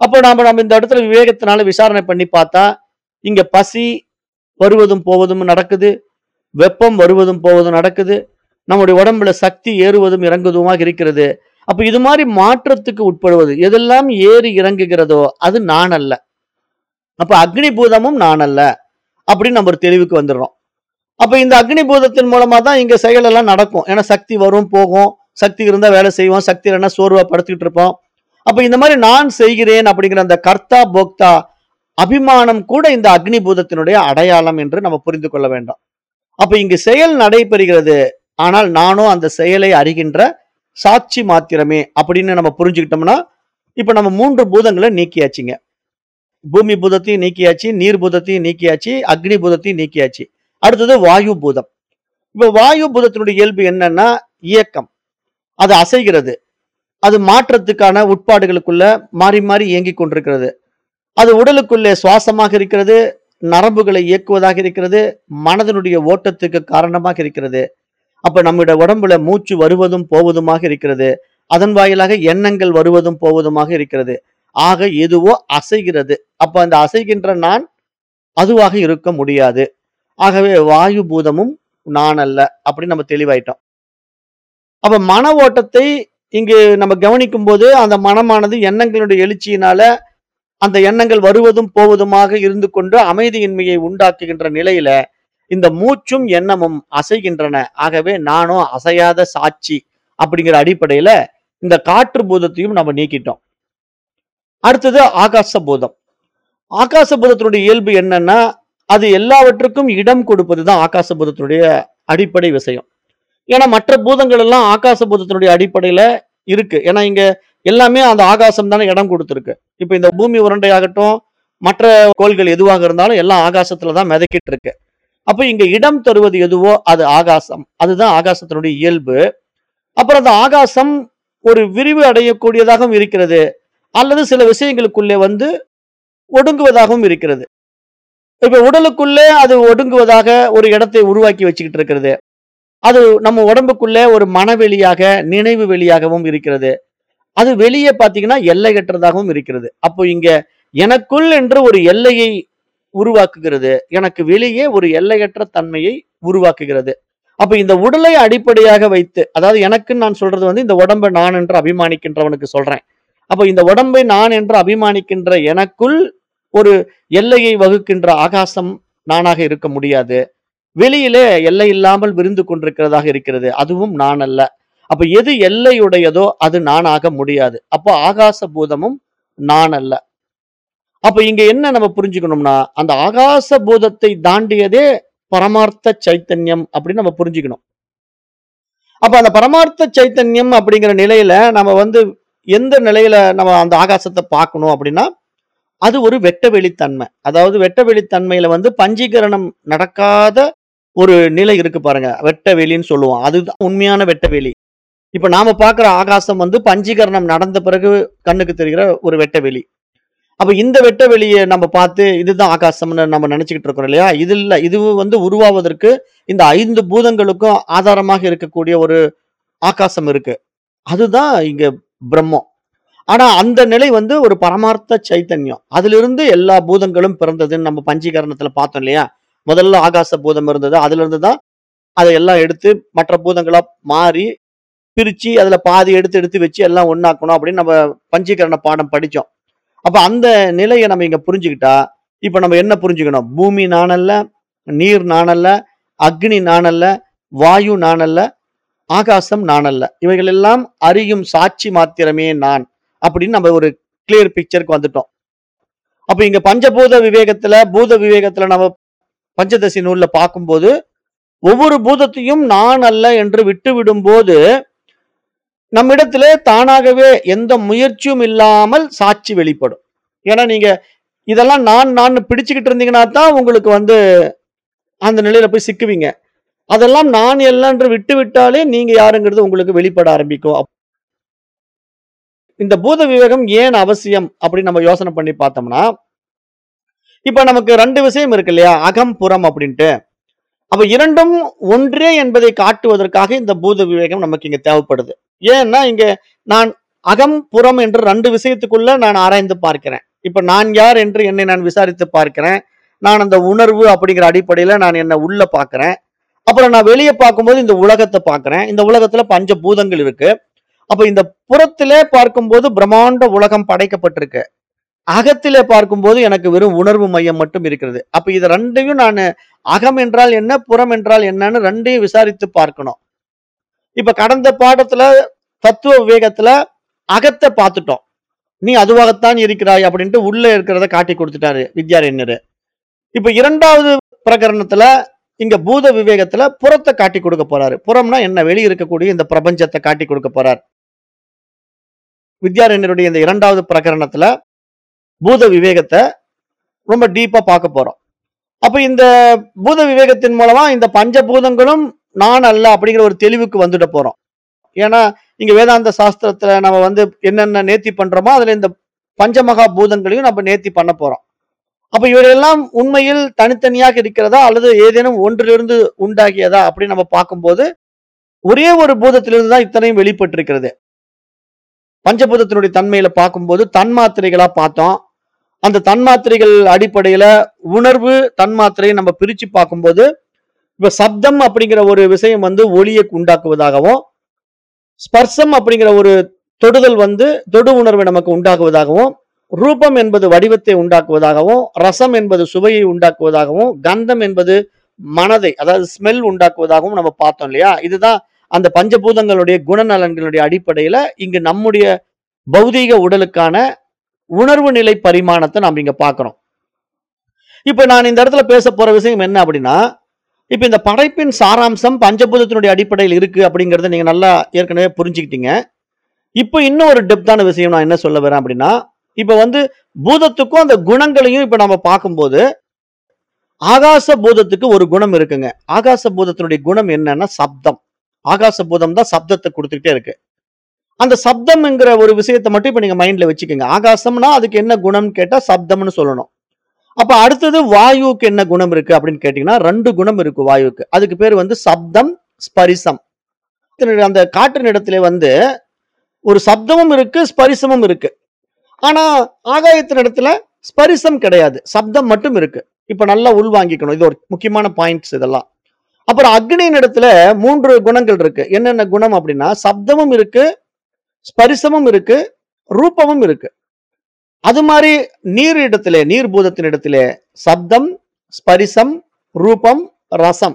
அப்போ நாம நம்ம இந்த இடத்துல விவேகத்தினால விசாரணை பண்ணி பார்த்தா இங்க பசி வருவதும் போவதும் நடக்குது வெப்பம் வருவதும் போவதும் நடக்குது நம்முடைய உடம்புல சக்தி ஏறுவதும் இறங்குவதுமாக இருக்கிறது அப்ப இது மாதிரி மாற்றத்துக்கு உட்படுவது எதெல்லாம் ஏறி இறங்குகிறதோ அது நான் அல்ல அப்ப அக்னி பூதமும் நான் அல்ல அப்படின்னு நம்ம ஒரு தெளிவுக்கு வந்துடுறோம் அப்ப இந்த அக்னி பூதத்தின் மூலமா தான் இங்க செயல் எல்லாம் நடக்கும் ஏன்னா சக்தி வரும் போகும் சக்தி இருந்தா வேலை செய்வோம் சக்தி இல்லைன்னா சோர்வா படுத்துக்கிட்டு இருப்போம் அப்ப இந்த மாதிரி நான் செய்கிறேன் அப்படிங்கிற அந்த கர்த்தா போக்தா அபிமானம் கூட இந்த அக்னி பூதத்தினுடைய அடையாளம் என்று நம்ம புரிந்து கொள்ள வேண்டும் அப்ப இங்கு செயல் நடைபெறுகிறது ஆனால் நானும் அந்த செயலை அறிகின்ற சாட்சி மாத்திரமே அப்படின்னு நம்ம புரிஞ்சுக்கிட்டோம்னா இப்ப நம்ம மூன்று பூதங்களை நீக்கியாச்சுங்க பூமி பூதத்தையும் நீக்கியாச்சு நீர் பூதத்தையும் நீக்கியாச்சு அக்னி பூதத்தையும் நீக்கியாச்சு அடுத்தது வாயு பூதம் இப்ப வாயு பூதத்தினுடைய இயல்பு என்னன்னா இயக்கம் அது அசைகிறது அது மாற்றத்துக்கான உட்பாடுகளுக்குள்ள மாறி மாறி இயங்கிக் கொண்டிருக்கிறது அது உடலுக்குள்ளே சுவாசமாக இருக்கிறது நரம்புகளை இயக்குவதாக இருக்கிறது மனதனுடைய ஓட்டத்துக்கு காரணமாக இருக்கிறது அப்ப நம்முடைய உடம்புல மூச்சு வருவதும் போவதுமாக இருக்கிறது அதன் வாயிலாக எண்ணங்கள் வருவதும் போவதுமாக இருக்கிறது ஆக எதுவோ அசைகிறது அப்ப அந்த அசைகின்ற நான் அதுவாக இருக்க முடியாது ஆகவே வாயு பூதமும் நான் அல்ல அப்படின்னு நம்ம தெளிவாயிட்டோம் அப்ப மன ஓட்டத்தை இங்கு நம்ம கவனிக்கும் போது அந்த மனமானது எண்ணங்களுடைய எழுச்சியினால அந்த எண்ணங்கள் வருவதும் போவதுமாக இருந்து கொண்டு அமைதியின்மையை உண்டாக்குகின்ற நிலையில இந்த மூச்சும் எண்ணமும் அசைகின்றன ஆகவே நானும் அசையாத சாட்சி அப்படிங்கிற அடிப்படையில இந்த காற்று பூதத்தையும் நம்ம நீக்கிட்டோம் அடுத்தது ஆகாச பூதம் ஆகாச பூதத்தினுடைய இயல்பு என்னன்னா அது எல்லாவற்றுக்கும் இடம் கொடுப்பது தான் ஆகாச பூதத்தினுடைய அடிப்படை விஷயம் ஏன்னா மற்ற பூதங்கள் எல்லாம் ஆகாச பூதத்தினுடைய அடிப்படையில இருக்கு ஏன்னா இங்க எல்லாமே அந்த ஆகாசம் தானே இடம் கொடுத்துருக்கு இப்ப இந்த பூமி உருண்டை ஆகட்டும் மற்ற கோள்கள் எதுவாக இருந்தாலும் எல்லாம் ஆகாசத்துல தான் மிதக்கிட்டு இருக்கு அப்ப இங்க இடம் தருவது எதுவோ அது ஆகாசம் அதுதான் ஆகாசத்தினுடைய இயல்பு அப்புறம் அந்த ஆகாசம் ஒரு விரிவு அடையக்கூடியதாகவும் இருக்கிறது அல்லது சில விஷயங்களுக்குள்ளே வந்து ஒடுங்குவதாகவும் இருக்கிறது இப்ப உடலுக்குள்ளே அது ஒடுங்குவதாக ஒரு இடத்தை உருவாக்கி வச்சுக்கிட்டு இருக்கிறது அது நம்ம உடம்புக்குள்ளே ஒரு மனவெளியாக நினைவு வெளியாகவும் இருக்கிறது அது வெளியே பாத்தீங்கன்னா எல்லையற்றதாகவும் இருக்கிறது அப்போ இங்க எனக்குள் என்று ஒரு எல்லையை உருவாக்குகிறது எனக்கு வெளியே ஒரு எல்லையற்ற தன்மையை உருவாக்குகிறது அப்ப இந்த உடலை அடிப்படையாக வைத்து அதாவது எனக்குன்னு நான் சொல்றது வந்து இந்த உடம்பை நான் என்று அபிமானிக்கின்றவனுக்கு சொல்றேன் அப்ப இந்த உடம்பை நான் என்று அபிமானிக்கின்ற எனக்குள் ஒரு எல்லையை வகுக்கின்ற ஆகாசம் நானாக இருக்க முடியாது வெளியிலே எல்லை இல்லாமல் விரிந்து கொண்டிருக்கிறதாக இருக்கிறது அதுவும் நான் அல்ல அப்ப எது எல்லையுடையதோ அது நானாக முடியாது அப்போ ஆகாச பூதமும் நான் அல்ல அப்ப இங்க என்ன நம்ம புரிஞ்சுக்கணும்னா அந்த ஆகாச பூதத்தை தாண்டியதே பரமார்த்த சைத்தன்யம் அப்படின்னு நம்ம புரிஞ்சுக்கணும் அப்ப அந்த பரமார்த்த சைத்தன்யம் அப்படிங்கிற நிலையில நம்ம வந்து எந்த நிலையில நம்ம அந்த ஆகாசத்தை பார்க்கணும் அப்படின்னா அது ஒரு வெட்ட வெளித்தன்மை அதாவது வெட்ட வெளித்தன்மையில வந்து பஞ்சீகரணம் நடக்காத ஒரு நிலை இருக்கு பாருங்க வெட்ட வெளின்னு சொல்லுவோம் அதுதான் உண்மையான வெட்ட வெளி இப்ப நாம பார்க்கிற ஆகாசம் வந்து பஞ்சீகரணம் நடந்த பிறகு கண்ணுக்கு தெரிகிற ஒரு வெட்ட வெளி அப்ப இந்த வெட்ட வெளியை நம்ம பார்த்து இதுதான் ஆகாசம்னு நம்ம நினைச்சுக்கிட்டு இருக்கோம் இல்லையா இது இல்ல இது வந்து உருவாவதற்கு இந்த ஐந்து பூதங்களுக்கும் ஆதாரமாக இருக்கக்கூடிய ஒரு ஆகாசம் இருக்கு அதுதான் இங்க பிரம்மம் ஆனா அந்த நிலை வந்து ஒரு பரமார்த்த சைத்தன்யம் அதிலிருந்து எல்லா பூதங்களும் பிறந்ததுன்னு நம்ம பஞ்சீகரணத்துல பார்த்தோம் இல்லையா முதல்ல ஆகாச பூதம் இருந்தது அதுல இருந்து தான் அதை எல்லாம் எடுத்து மற்ற பூதங்களா மாறி பிரிச்சு அதுல பாதி எடுத்து எடுத்து வச்சு எல்லாம் ஒண்ணாக்கணும் அப்படின்னு நம்ம பஞ்சீகரண பாடம் படிச்சோம் அப்ப அந்த நிலையை நம்ம இங்க புரிஞ்சுக்கிட்டா இப்ப நம்ம என்ன புரிஞ்சுக்கணும் பூமி நானல்ல நீர் நானல்ல அக்னி நானல்ல வாயு நானல்ல ஆகாசம் நானல்ல இவைகள் எல்லாம் அறியும் சாட்சி மாத்திரமே நான் அப்படின்னு நம்ம ஒரு கிளியர் பிக்சருக்கு வந்துட்டோம் அப்ப இங்க பஞ்சபூத விவேகத்துல பூத விவேகத்துல நம்ம பஞ்சதசி நூல்ல பார்க்கும்போது ஒவ்வொரு பூதத்தையும் நான் அல்ல என்று விட்டு விடும்போது நம்மிடத்திலே தானாகவே எந்த முயற்சியும் இல்லாமல் சாட்சி வெளிப்படும் ஏன்னா நீங்க இதெல்லாம் நான் நான் பிடிச்சுக்கிட்டு இருந்தீங்கன்னா தான் உங்களுக்கு வந்து அந்த நிலையில போய் சிக்குவீங்க அதெல்லாம் நான் எல்லாம் என்று விட்டு விட்டாலே நீங்க யாருங்கிறது உங்களுக்கு வெளிப்பட ஆரம்பிக்கும் அப்- இந்த பூத விவேகம் ஏன் அவசியம் அப்படின்னு நம்ம யோசனை பண்ணி பார்த்தோம்னா இப்ப நமக்கு ரெண்டு விஷயம் இருக்கு இல்லையா அகம் புறம் அப்படின்ட்டு அப்ப இரண்டும் ஒன்றே என்பதை காட்டுவதற்காக இந்த பூத விவேகம் நமக்கு இங்க தேவைப்படுது ஏன்னா இங்க நான் அகம் புறம் என்று ரெண்டு விஷயத்துக்குள்ள நான் ஆராய்ந்து பார்க்கிறேன் இப்ப நான் யார் என்று என்னை நான் விசாரித்து பார்க்கிறேன் நான் அந்த உணர்வு அப்படிங்கிற அடிப்படையில நான் என்ன உள்ள பார்க்கிறேன் அப்புறம் நான் வெளியே பார்க்கும்போது இந்த உலகத்தை பார்க்கிறேன் இந்த உலகத்துல பஞ்ச பூதங்கள் இருக்கு அப்ப இந்த புறத்திலே பார்க்கும்போது பிரம்மாண்ட உலகம் படைக்கப்பட்டிருக்கு அகத்திலே பார்க்கும்போது எனக்கு வெறும் உணர்வு மையம் மட்டும் இருக்கிறது அப்ப இது ரெண்டையும் நான் அகம் என்றால் என்ன புறம் என்றால் என்னன்னு ரெண்டையும் விசாரித்து பார்க்கணும் இப்ப கடந்த பாடத்துல தத்துவ விவேகத்துல அகத்தை பார்த்துட்டோம் நீ அதுவாகத்தான் இருக்கிறாய் அப்படின்ட்டு உள்ள இருக்கிறத காட்டி கொடுத்துட்டாரு வித்யாரண்யர் இப்ப இரண்டாவது பிரகரணத்துல இங்க பூத விவேகத்துல புறத்தை காட்டி கொடுக்க போறாரு புறம்னா என்ன வெளிய இருக்கக்கூடிய இந்த பிரபஞ்சத்தை காட்டி கொடுக்க போறார் வித்யாரண்யருடைய இந்த இரண்டாவது பிரகரணத்துல பூத விவேகத்தை ரொம்ப டீப்பா பார்க்க போறோம் அப்ப இந்த பூத விவேகத்தின் மூலமா இந்த பஞ்சபூதங்களும் நான் அல்ல அப்படிங்கிற ஒரு தெளிவுக்கு வந்துட போறோம் ஏன்னா இங்க வேதாந்த சாஸ்திரத்துல நம்ம வந்து என்னென்ன நேர்த்தி பண்றோமோ அதுல இந்த பஞ்சமகா பூதங்களையும் நம்ம நேர்த்தி பண்ண போறோம் அப்ப இவையெல்லாம் உண்மையில் தனித்தனியாக இருக்கிறதா அல்லது ஏதேனும் ஒன்றிலிருந்து உண்டாகியதா அப்படின்னு நம்ம பார்க்கும்போது ஒரே ஒரு பூதத்திலிருந்து தான் இத்தனையும் வெளிப்பட்டிருக்கிறது பஞ்சபூதத்தினுடைய தன்மையில பார்க்கும்போது தன்மாத்திரைகளா பார்த்தோம் அந்த தன்மாத்திரைகள் அடிப்படையில உணர்வு தன்மாத்திரையை நம்ம பிரிச்சு பார்க்கும்போது இப்ப சப்தம் அப்படிங்கிற ஒரு விஷயம் வந்து ஒளியை உண்டாக்குவதாகவும் ஸ்பர்சம் அப்படிங்கிற ஒரு தொடுதல் வந்து தொடு உணர்வை நமக்கு உண்டாக்குவதாகவும் ரூபம் என்பது வடிவத்தை உண்டாக்குவதாகவும் ரசம் என்பது சுவையை உண்டாக்குவதாகவும் கந்தம் என்பது மனதை அதாவது ஸ்மெல் உண்டாக்குவதாகவும் நம்ம பார்த்தோம் இல்லையா இதுதான் அந்த பஞ்சபூதங்களுடைய குணநலன்களுடைய அடிப்படையில இங்கு நம்முடைய பௌதீக உடலுக்கான உணர்வு நிலை பரிமாணத்தை நாம் இங்க பார்க்கிறோம் இப்ப நான் இந்த இடத்துல பேச போற விஷயம் என்ன அப்படின்னா இப்ப இந்த படைப்பின் சாராம்சம் பஞ்சபூதத்தினுடைய அடிப்படையில் இருக்கு அப்படிங்கறத நீங்க நல்லா ஏற்கனவே புரிஞ்சுக்கிட்டீங்க இப்போ இன்னும் ஒரு டெப்தான விஷயம் நான் என்ன சொல்ல வரேன் அப்படின்னா இப்ப வந்து பூதத்துக்கும் அந்த குணங்களையும் இப்ப நம்ம பார்க்கும்போது ஆகாச பூதத்துக்கு ஒரு குணம் இருக்குங்க ஆகாச பூதத்தினுடைய குணம் என்னன்னா சப்தம் ஆகாச பூதம் தான் சப்தத்தை கொடுத்துக்கிட்டே இருக்கு அந்த சப்தம்ங்கிற ஒரு விஷயத்தை மட்டும் இப்ப நீங்க மைண்ட்ல வச்சுக்கோங்க ஆகாசம்னா அதுக்கு என்ன குணம்னு கேட்டா சப்தம்னு சொல்லணும் அப்ப அடுத்தது வாயுவுக்கு என்ன குணம் இருக்கு அப்படின்னு கேட்டீங்கன்னா ரெண்டு குணம் இருக்கு வாயுவுக்கு அதுக்கு பேர் வந்து சப்தம் ஸ்பரிசம் அந்த காற்றின் இடத்துல வந்து ஒரு சப்தமும் இருக்கு ஸ்பரிசமும் இருக்கு ஆனா ஆகாயத்தின் இடத்துல ஸ்பரிசம் கிடையாது சப்தம் மட்டும் இருக்கு இப்ப நல்லா உள்வாங்கிக்கணும் இது ஒரு முக்கியமான பாயிண்ட்ஸ் இதெல்லாம் அப்புறம் அக்னியின் இடத்துல மூன்று குணங்கள் இருக்கு என்னென்ன குணம் அப்படின்னா சப்தமும் இருக்கு ஸ்பரிசமும் இருக்கு ரூபமும் இருக்கு அது மாதிரி நீர் இடத்திலே நீர் பூதத்தின் இடத்திலே சப்தம் ஸ்பரிசம் ரூபம் ரசம்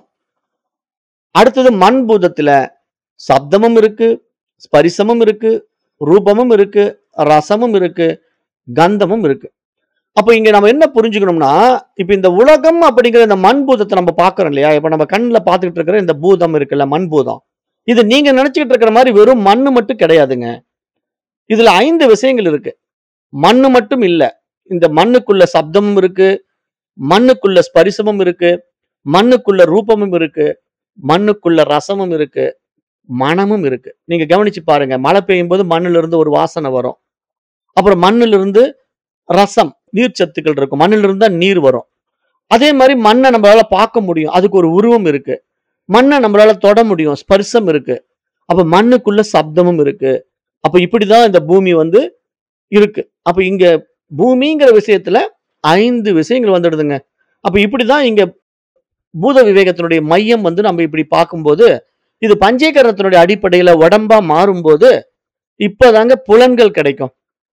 அடுத்தது மண் பூதத்துல சப்தமும் இருக்கு ஸ்பரிசமும் இருக்கு ரூபமும் இருக்கு ரசமும் இருக்கு கந்தமும் இருக்கு அப்ப இங்க நம்ம என்ன புரிஞ்சுக்கணும்னா இப்ப இந்த உலகம் அப்படிங்கிற இந்த மண் பூதத்தை நம்ம பாக்குறோம் இல்லையா இப்ப நம்ம கண்ணுல பாத்துக்கிட்டு இருக்கிற இந்த பூதம் இருக்குல்ல மண் பூதம் இது நீங்க நினைச்சுக்கிட்டு இருக்கிற மாதிரி வெறும் மண்ணு மட்டும் கிடையாதுங்க இதுல ஐந்து விஷயங்கள் இருக்கு மண்ணு மட்டும் இல்ல இந்த மண்ணுக்குள்ள சப்தமும் இருக்கு மண்ணுக்குள்ள ஸ்பரிசமும் இருக்கு மண்ணுக்குள்ள ரூபமும் இருக்கு மண்ணுக்குள்ள ரசமும் இருக்கு மனமும் இருக்கு நீங்க கவனிச்சு பாருங்க மழை பெய்யும் போது மண்ணுல இருந்து ஒரு வாசனை வரும் அப்புறம் மண்ணுல இருந்து ரசம் நீர் சத்துக்கள் இருக்கும் மண்ணுல இருந்து தான் நீர் வரும் அதே மாதிரி மண்ணை நம்மளால பார்க்க முடியும் அதுக்கு ஒரு உருவம் இருக்கு மண்ணை நம்மளால தொட முடியும் ஸ்பர்சம் இருக்கு அப்ப மண்ணுக்குள்ள சப்தமும் இருக்கு அப்ப இப்படிதான் இந்த பூமி வந்து இருக்கு அப்ப இங்க பூமிங்கிற விஷயத்துல ஐந்து விஷயங்கள் வந்துடுதுங்க அப்ப இப்படிதான் இங்க பூத விவேகத்தினுடைய மையம் வந்து நம்ம இப்படி பார்க்கும்போது இது பஞ்சீகரணத்தினுடைய அடிப்படையில உடம்பா மாறும்போது இப்பதாங்க புலன்கள் கிடைக்கும்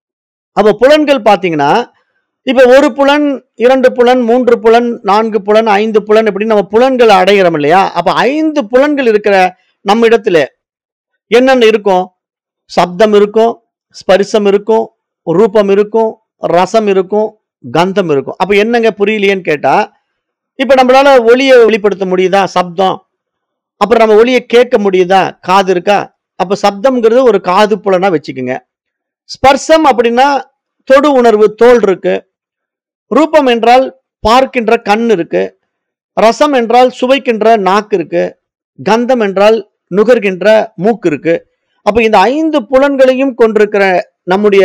அப்ப புலன்கள் பாத்தீங்கன்னா இப்ப ஒரு புலன் இரண்டு புலன் மூன்று புலன் நான்கு புலன் ஐந்து புலன் இப்படின்னு நம்ம புலன்களை அடைகிறோம் இல்லையா அப்ப ஐந்து புலன்கள் இருக்கிற நம்ம இடத்துல என்னென்ன இருக்கும் சப்தம் இருக்கும் ஸ்பரிசம் இருக்கும் ரூபம் இருக்கும் ரசம் இருக்கும் கந்தம் இருக்கும் அப்ப என்னங்க புரியலையேன்னு கேட்டா இப்ப நம்மளால ஒளியை வெளிப்படுத்த முடியுதா சப்தம் அப்புறம் நம்ம ஒளியை கேட்க முடியுதா காது இருக்கா அப்ப சப்தம்ங்கிறது ஒரு காது புலனா வச்சுக்கோங்க ஸ்பர்சம் அப்படின்னா தொடு உணர்வு தோல் இருக்கு ரூபம் என்றால் பார்க்கின்ற கண் இருக்கு ரசம் என்றால் சுவைக்கின்ற நாக்கு இருக்கு கந்தம் என்றால் நுகர்கின்ற மூக்கு இருக்கு அப்ப இந்த ஐந்து புலன்களையும் கொண்டிருக்கிற நம்முடைய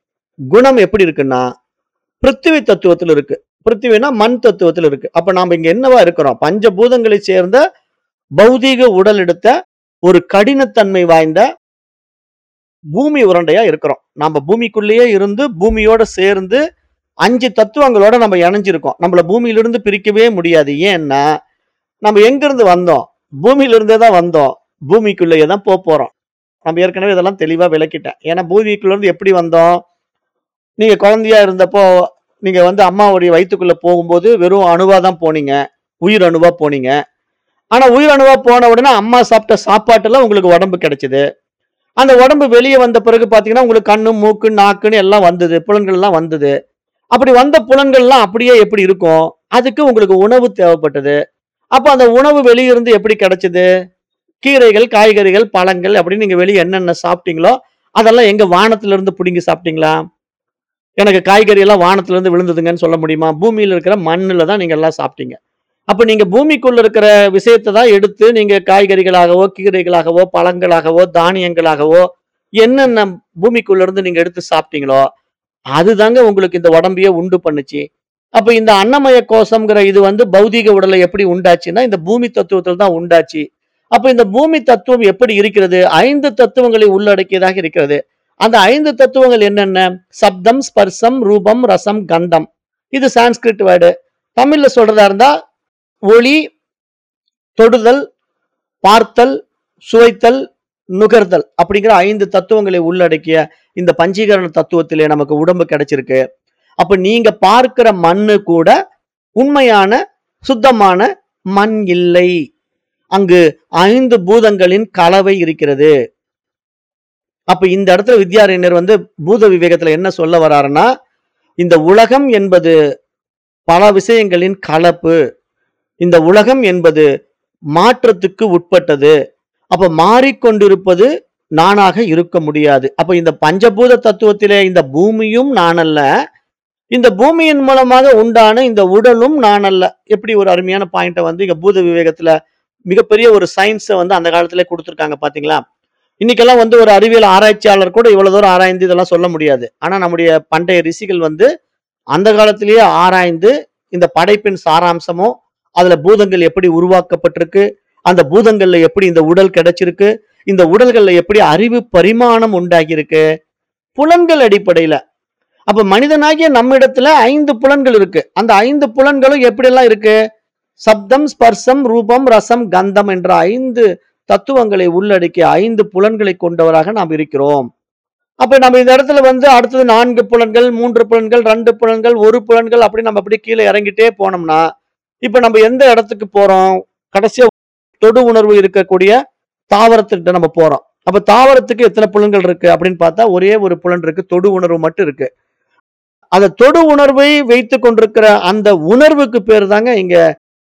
குணம் எப்படி இருக்குன்னா பிருத்திவி தத்துவத்தில் இருக்கு பிருத்திவினா மண் தத்துவத்தில் இருக்கு அப்ப நாம இங்க என்னவா இருக்கிறோம் பஞ்சபூதங்களை சேர்ந்த பௌதீக உடல் எடுத்த ஒரு கடினத்தன்மை வாய்ந்த பூமி உருண்டையா இருக்கிறோம் நம்ம பூமிக்குள்ளேயே இருந்து பூமியோட சேர்ந்து அஞ்சு தத்துவங்களோட நம்ம இணைஞ்சிருக்கோம் நம்மள பூமியிலிருந்து பிரிக்கவே முடியாது ஏன்னா நம்ம எங்கிருந்து வந்தோம் பூமியில இருந்தே தான் வந்தோம் பூமிக்குள்ளேயே தான் போக போறோம் நம்ம ஏற்கனவே இதெல்லாம் தெளிவா விளக்கிட்டேன் ஏன்னா பூமிக்குள்ள இருந்து எப்படி வந்தோம் நீங்க குழந்தையா இருந்தப்போ நீங்க வந்து அம்மாவுடைய வயித்துக்குள்ள போகும்போது வெறும் அணுவா தான் போனீங்க உயிர் அணுவா போனீங்க ஆனா உயிர் அணுவா போன உடனே அம்மா சாப்பிட்ட சாப்பாட்டுல உங்களுக்கு உடம்பு கிடைச்சது அந்த உடம்பு வெளியே வந்த பிறகு பாத்தீங்கன்னா உங்களுக்கு கண்ணு மூக்கு நாக்குன்னு எல்லாம் வந்தது புலன்கள் எல்லாம் வந்தது அப்படி வந்த புலன்கள்லாம் அப்படியே எப்படி இருக்கும் அதுக்கு உங்களுக்கு உணவு தேவைப்பட்டது அப்ப அந்த உணவு வெளியிருந்து எப்படி கிடைச்சது கீரைகள் காய்கறிகள் பழங்கள் அப்படின்னு நீங்க வெளியே என்னென்ன சாப்பிட்டீங்களோ அதெல்லாம் எங்க வானத்துல இருந்து பிடுங்கி சாப்பிட்டீங்களா எனக்கு காய்கறி எல்லாம் வானத்துல இருந்து விழுந்ததுங்கன்னு சொல்ல முடியுமா பூமியில இருக்கிற மண்ணுல தான் நீங்க எல்லாம் சாப்பிட்டீங்க அப்ப நீங்க பூமிக்குள்ள இருக்கிற விஷயத்தை தான் எடுத்து நீங்க காய்கறிகளாகவோ கீரைகளாகவோ பழங்களாகவோ தானியங்களாகவோ என்னென்ன பூமிக்குள்ள இருந்து நீங்க எடுத்து சாப்பிட்டீங்களோ அதுதாங்க உங்களுக்கு இந்த உடம்பையே உண்டு பண்ணுச்சு அப்ப இந்த அன்னமய கோஷம்ங்கிற இது வந்து பௌதீக உடலை எப்படி உண்டாச்சுன்னா இந்த பூமி தத்துவத்தில் தான் உண்டாச்சு அப்ப இந்த பூமி தத்துவம் எப்படி இருக்கிறது ஐந்து தத்துவங்களை உள்ளடக்கியதாக இருக்கிறது அந்த ஐந்து தத்துவங்கள் என்னென்ன சப்தம் ஸ்பர்சம் ரூபம் ரசம் கந்தம் இது சான்ஸ்கிரிட் வேர்டு தமிழ்ல சொல்றதா இருந்தா ஒளி தொடுதல் பார்த்தல் சுவைத்தல் நுகர்தல் அப்படிங்கிற ஐந்து தத்துவங்களை உள்ளடக்கிய இந்த பஞ்சீகரண தத்துவத்திலே நமக்கு உடம்பு கிடைச்சிருக்கு அப்ப நீங்க பார்க்கிற மண்ணு கூட உண்மையான சுத்தமான மண் இல்லை அங்கு ஐந்து பூதங்களின் கலவை இருக்கிறது அப்ப இந்த இடத்துல வித்யாரண்யர் வந்து பூத விவேகத்துல என்ன சொல்ல வராருன்னா இந்த உலகம் என்பது பல விஷயங்களின் கலப்பு இந்த உலகம் என்பது மாற்றத்துக்கு உட்பட்டது அப்ப மாறிக்கொண்டிருப்பது நானாக இருக்க முடியாது அப்ப இந்த பஞ்சபூத தத்துவத்திலே இந்த பூமியும் நான் அல்ல இந்த பூமியின் மூலமாக உண்டான இந்த உடலும் நான் அல்ல எப்படி ஒரு அருமையான பாயிண்ட வந்து இங்க பூத விவேகத்துல மிகப்பெரிய ஒரு சயின்ஸை வந்து அந்த காலத்திலே கொடுத்துருக்காங்க பாத்தீங்களா இன்னைக்கெல்லாம் வந்து ஒரு அறிவியல் ஆராய்ச்சியாளர் கூட இவ்வளவு தூரம் ஆராய்ந்து இதெல்லாம் சொல்ல முடியாது ஆனா நம்முடைய பண்டைய ரிஷிகள் வந்து அந்த காலத்திலேயே ஆராய்ந்து இந்த படைப்பின் சாராம்சமும் அதுல பூதங்கள் எப்படி உருவாக்கப்பட்டிருக்கு அந்த பூதங்கள்ல எப்படி இந்த உடல் கிடைச்சிருக்கு இந்த உடல்கள்ல எப்படி அறிவு பரிமாணம் உண்டாகி இருக்கு புலன்கள் அடிப்படையில அப்ப மனிதனாகிய நம்மிடத்துல ஐந்து புலன்கள் இருக்கு அந்த ஐந்து புலன்களும் எப்படியெல்லாம் இருக்கு சப்தம் ஸ்பர்சம் ரூபம் ரசம் கந்தம் என்ற ஐந்து தத்துவங்களை உள்ளடக்கிய ஐந்து புலன்களை கொண்டவராக நாம் இருக்கிறோம் அப்ப நம்ம இந்த இடத்துல வந்து அடுத்தது நான்கு புலன்கள் மூன்று புலன்கள் ரெண்டு புலன்கள் ஒரு புலன்கள் அப்படி நம்ம அப்படி கீழே இறங்கிட்டே போனோம்னா இப்ப நம்ம எந்த இடத்துக்கு போறோம் கடைசியா தொடு உணர்வு இருக்கக்கூடிய தாவரத்துக்கிட்ட நம்ம போறோம் அப்ப தாவரத்துக்கு எத்தனை புலன்கள் இருக்கு அப்படின்னு பார்த்தா ஒரே ஒரு புலன் இருக்கு தொடு உணர்வு மட்டும் இருக்கு அந்த தொடு உணர்வை வைத்து கொண்டிருக்கிற அந்த உணர்வுக்கு பேர் தாங்க இங்க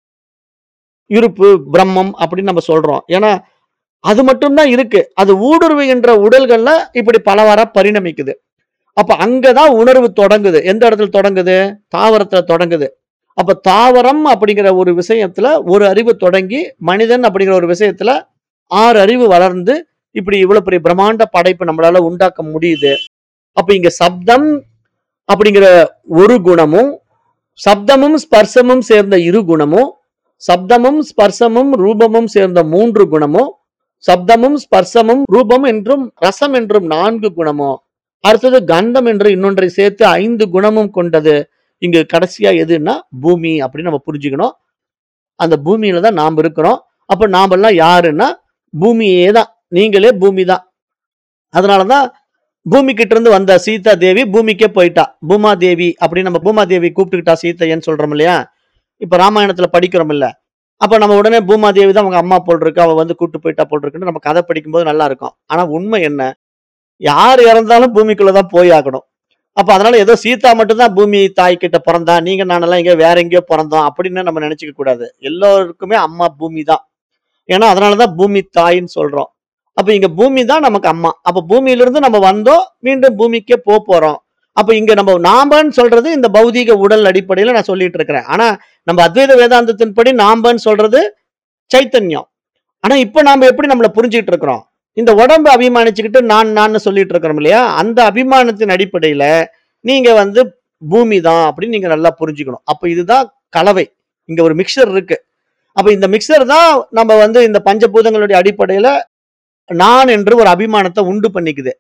இருப்பு பிரம்மம் அப்படின்னு நம்ம சொல்றோம் ஏன்னா அது மட்டும்தான் இருக்கு அது ஊடுருவுகின்ற உடல்கள்ல இப்படி பலவாரா பரிணமிக்குது அப்ப அங்கதான் உணர்வு தொடங்குது எந்த இடத்துல தொடங்குது தாவரத்துல தொடங்குது அப்ப தாவரம் அப்படிங்கிற ஒரு விஷயத்துல ஒரு அறிவு தொடங்கி மனிதன் அப்படிங்கிற ஒரு விஷயத்துல ஆறு அறிவு வளர்ந்து இப்படி இவ்வளவு பெரிய பிரம்மாண்ட படைப்பு நம்மளால உண்டாக்க முடியுது அப்ப இங்க சப்தம் அப்படிங்கிற ஒரு குணமும் சப்தமும் ஸ்பர்சமும் சேர்ந்த இரு குணமும் சப்தமும் ஸ்பர்சமும் ரூபமும் சேர்ந்த மூன்று குணமும் சப்தமும் ஸ்பர்சமும் ரூபம் என்றும் ரசம் என்றும் நான்கு குணமும் அடுத்தது கந்தம் என்று இன்னொன்றை சேர்த்து ஐந்து குணமும் கொண்டது இங்கு கடைசியா எதுன்னா பூமி அப்படின்னு நம்ம புரிஞ்சுக்கணும் அந்த பூமியில தான் நாம் இருக்கிறோம் அப்ப நாமெல்லாம் யாருன்னா பூமியே தான் நீங்களே பூமி தான் அதனாலதான் பூமி கிட்ட இருந்து வந்த சீதா தேவி பூமிக்கே போயிட்டா பூமா தேவி அப்படின்னு நம்ம பூமா தேவி கூப்பிட்டுக்கிட்டா சீதையன்னு சொல்றோம் இல்லையா இப்ப ராமாயணத்துல படிக்கிறோம் இல்ல அப்ப நம்ம உடனே பூமா தேவி தான் அவங்க அம்மா போல் இருக்கு அவ வந்து கூட்டு போயிட்டா போல் இருக்குன்னு நம்ம கதை படிக்கும்போது நல்லா இருக்கும் ஆனா உண்மை என்ன யார் இறந்தாலும் பூமிக்குள்ளதான் போய் ஆகணும் அப்ப அதனால ஏதோ சீதா மட்டும்தான் பூமி தாய் கிட்ட பிறந்தா நீங்க நானெல்லாம் எங்கேயோ வேற எங்கேயோ பிறந்தோம் அப்படின்னு நம்ம நினைச்சுக்க கூடாது எல்லோருக்குமே அம்மா பூமி தான் ஏன்னா அதனாலதான் பூமி தாயின்னு சொல்றோம் அப்ப இங்க பூமி தான் நமக்கு அம்மா அப்ப பூமியிலிருந்து நம்ம வந்தோம் மீண்டும் பூமிக்கே போக போறோம் அப்ப இங்க நம்ம நாம்பன்னு சொல்றது இந்த பௌதீக உடல் அடிப்படையில நான் சொல்லிட்டு இருக்கிறேன் ஆனா நம்ம அத்வைத வேதாந்தத்தின்படி நாம்பன்னு சொல்றது சைத்தன்யம் ஆனா இப்ப நாம எப்படி நம்மளை புரிஞ்சுக்கிட்டு இருக்கிறோம் இந்த உடம்பு அபிமானிச்சுக்கிட்டு நான் நான் சொல்லிட்டு இருக்கிறோம் இல்லையா அந்த அபிமானத்தின் அடிப்படையில நீங்க வந்து பூமி தான் அப்படின்னு நீங்க நல்லா புரிஞ்சுக்கணும் அப்ப இதுதான் கலவை இங்க ஒரு மிக்சர் இருக்கு அப்ப இந்த மிக்சர் தான் நம்ம வந்து இந்த பஞ்சபூதங்களுடைய அடிப்படையில நான் என்று ஒரு அபிமானத்தை உண்டு பண்ணிக்குது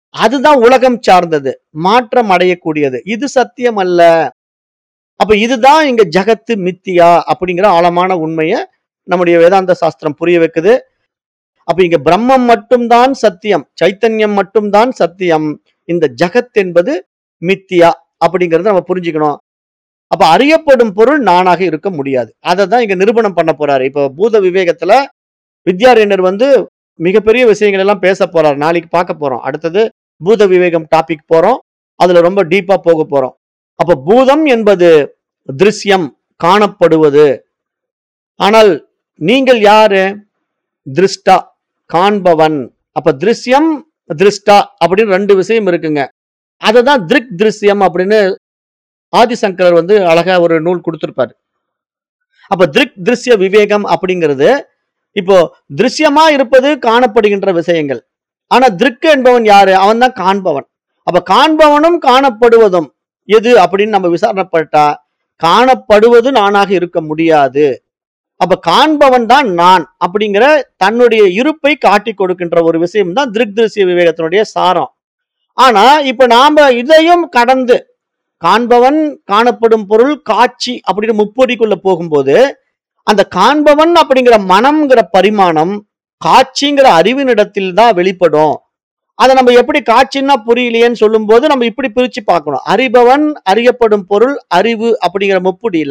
அதுதான் உலகம் சார்ந்தது மாற்றம் அடையக்கூடியது இது சத்தியம் அல்ல அப்ப இதுதான் இங்க ஜகத்து மித்தியா அப்படிங்கிற ஆழமான உண்மையை நம்முடைய வேதாந்த சாஸ்திரம் புரிய வைக்குது அப்ப இங்க பிரம்மம் மட்டும்தான் சத்தியம் சைத்தன்யம் மட்டும்தான் சத்தியம் இந்த ஜகத் என்பது மித்தியா அப்படிங்கறத நம்ம புரிஞ்சுக்கணும் அப்ப அறியப்படும் பொருள் நானாக இருக்க முடியாது அதை தான் இங்க நிரூபணம் பண்ண போறாரு இப்ப பூத விவேகத்துல வித்யாரண்யர் வந்து மிகப்பெரிய விஷயங்கள் எல்லாம் பேச போறார் நாளைக்கு பார்க்க போறோம் அடுத்தது பூத விவேகம் டாபிக் போறோம் அதுல ரொம்ப டீப்பா போக போறோம் அப்ப பூதம் என்பது திருஷ்யம் காணப்படுவது ஆனால் நீங்கள் யாரு திருஷ்டா காண்பவன் அப்ப திருஷ்யம் திருஷ்டா அப்படின்னு ரெண்டு விஷயம் இருக்குங்க அததான் திருக் திருஷ்யம் அப்படின்னு ஆதிசங்கரர் வந்து அழகா ஒரு நூல் கொடுத்திருப்பாரு அப்ப திருக் திருஷ்ய விவேகம் அப்படிங்கிறது இப்போ திருஷ்யமா இருப்பது காணப்படுகின்ற விஷயங்கள் ஆனா திருக் என்பவன் யாரு அவன் தான் காண்பவன் அப்ப காண்பவனும் காணப்படுவதும் எது அப்படின்னு நம்ம விசாரணப்பட்டா காணப்படுவது நானாக இருக்க முடியாது அப்ப காண்பவன் தான் நான் அப்படிங்கிற தன்னுடைய இருப்பை காட்டி கொடுக்கின்ற ஒரு விஷயம் தான் திருக் திருஷ்ய விவேகத்தினுடைய சாரம் ஆனா இப்ப நாம இதையும் கடந்து காண்பவன் காணப்படும் பொருள் காட்சி அப்படின்னு முப்பொறிக்குள்ள போகும்போது அந்த காண்பவன் அப்படிங்கிற மனம்ங்கிற பரிமாணம் காட்சிங்கிற அறிவினிடத்தில் தான் வெளிப்படும் அதை நம்ம எப்படி காட்சின்னா புரியலையேன்னு சொல்லும்போது நம்ம இப்படி பிரிச்சு பார்க்கணும் அறிபவன் அறியப்படும் பொருள் அறிவு அப்படிங்கிற முப்புடியில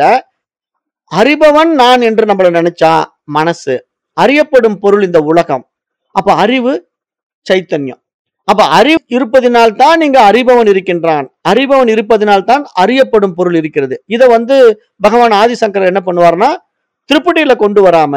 அறிபவன் நான் என்று நம்மள நினைச்சா மனசு அறியப்படும் பொருள் இந்த உலகம் அப்ப அறிவு சைத்தன்யம் அப்ப அறிவு இருப்பதினால் தான் இங்க அறிபவன் இருக்கின்றான் அறிபவன் இருப்பதினால் தான் அறியப்படும் பொருள் இருக்கிறது இதை வந்து பகவான் ஆதிசங்கர் என்ன பண்ணுவார்னா திருப்பதியில கொண்டு வராம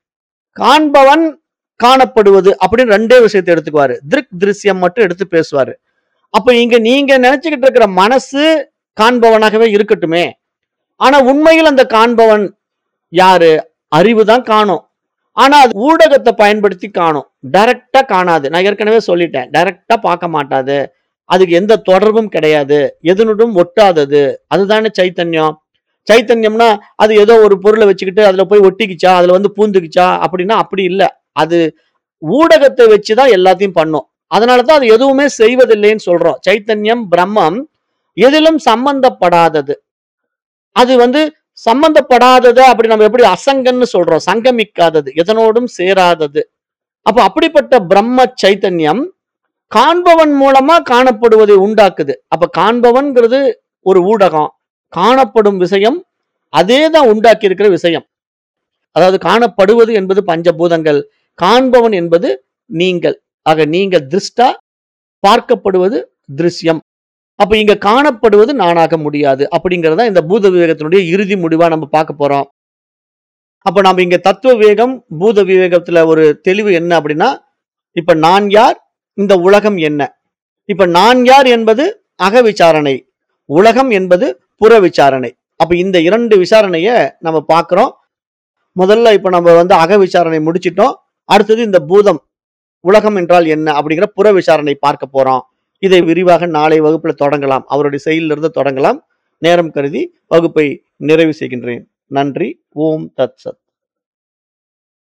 காண்பவன் காணப்படுவது அப்படின்னு ரெண்டே விஷயத்தை எடுத்துக்குவாரு திருக் திருஷ்யம் மட்டும் எடுத்து பேசுவாரு அப்ப இங்க நீங்க நினைச்சுக்கிட்டு இருக்கிற மனசு காண்பவனாகவே இருக்கட்டுமே ஆனா உண்மையில் அந்த காண்பவன் யாரு அறிவு தான் காணும் ஆனா அது ஊடகத்தை பயன்படுத்தி காணும் டைரக்டா காணாது நான் ஏற்கனவே சொல்லிட்டேன் டைரக்டா பார்க்க மாட்டாது அதுக்கு எந்த தொடர்பும் கிடையாது எதனுடன் ஒட்டாதது அதுதானே சைத்தன்யம் சைத்தன்யம்னா அது ஏதோ ஒரு பொருளை வச்சுக்கிட்டு அதுல போய் ஒட்டிக்கிச்சா அதுல வந்து பூந்துக்குச்சா அப்படின்னா அப்படி இல்ல அது ஊடகத்தை வச்சுதான் எல்லாத்தையும் பண்ணும் அதனாலதான் அது எதுவுமே செய்வதில்லைன்னு சொல்றோம் சைத்தன்யம் பிரம்மம் எதிலும் சம்பந்தப்படாதது அது வந்து சம்பந்தப்படாதது அப்படி நம்ம எப்படி அசங்கன்னு சொல்றோம் சங்கமிக்காதது எதனோடும் சேராதது அப்ப அப்படிப்பட்ட பிரம்ம சைத்தன்யம் காண்பவன் மூலமா காணப்படுவதை உண்டாக்குது அப்ப காண்பவன்கிறது ஒரு ஊடகம் காணப்படும் விஷயம் அதே தான் உண்டாக்கி இருக்கிற விஷயம் அதாவது காணப்படுவது என்பது பஞ்சபூதங்கள் காண்பவன் என்பது நீங்கள் ஆக நீங்கள் திருஷ்டா பார்க்கப்படுவது திருஷ்யம் அப்ப இங்க காணப்படுவது நானாக முடியாது அப்படிங்கறத இந்த பூத விவேகத்தினுடைய இறுதி முடிவா நம்ம பார்க்க போறோம் அப்ப நம்ம இங்க தத்துவ விவேகம் பூத விவேகத்துல ஒரு தெளிவு என்ன அப்படின்னா இப்ப நான் யார் இந்த உலகம் என்ன இப்ப நான் யார் என்பது அக விசாரணை உலகம் என்பது புற விசாரணை அப்ப இந்த இரண்டு விசாரணைய நம்ம பார்க்கிறோம் முதல்ல இப்ப நம்ம வந்து அக விசாரணை முடிச்சிட்டோம் அடுத்தது இந்த பூதம் உலகம் என்றால் என்ன அப்படிங்கிற புற விசாரணை பார்க்க போறோம் இதை விரிவாக நாளை வகுப்புல தொடங்கலாம் அவருடைய செயலிலிருந்து தொடங்கலாம் நேரம் கருதி வகுப்பை நிறைவு செய்கின்றேன் நன்றி ஓம் தத் சத்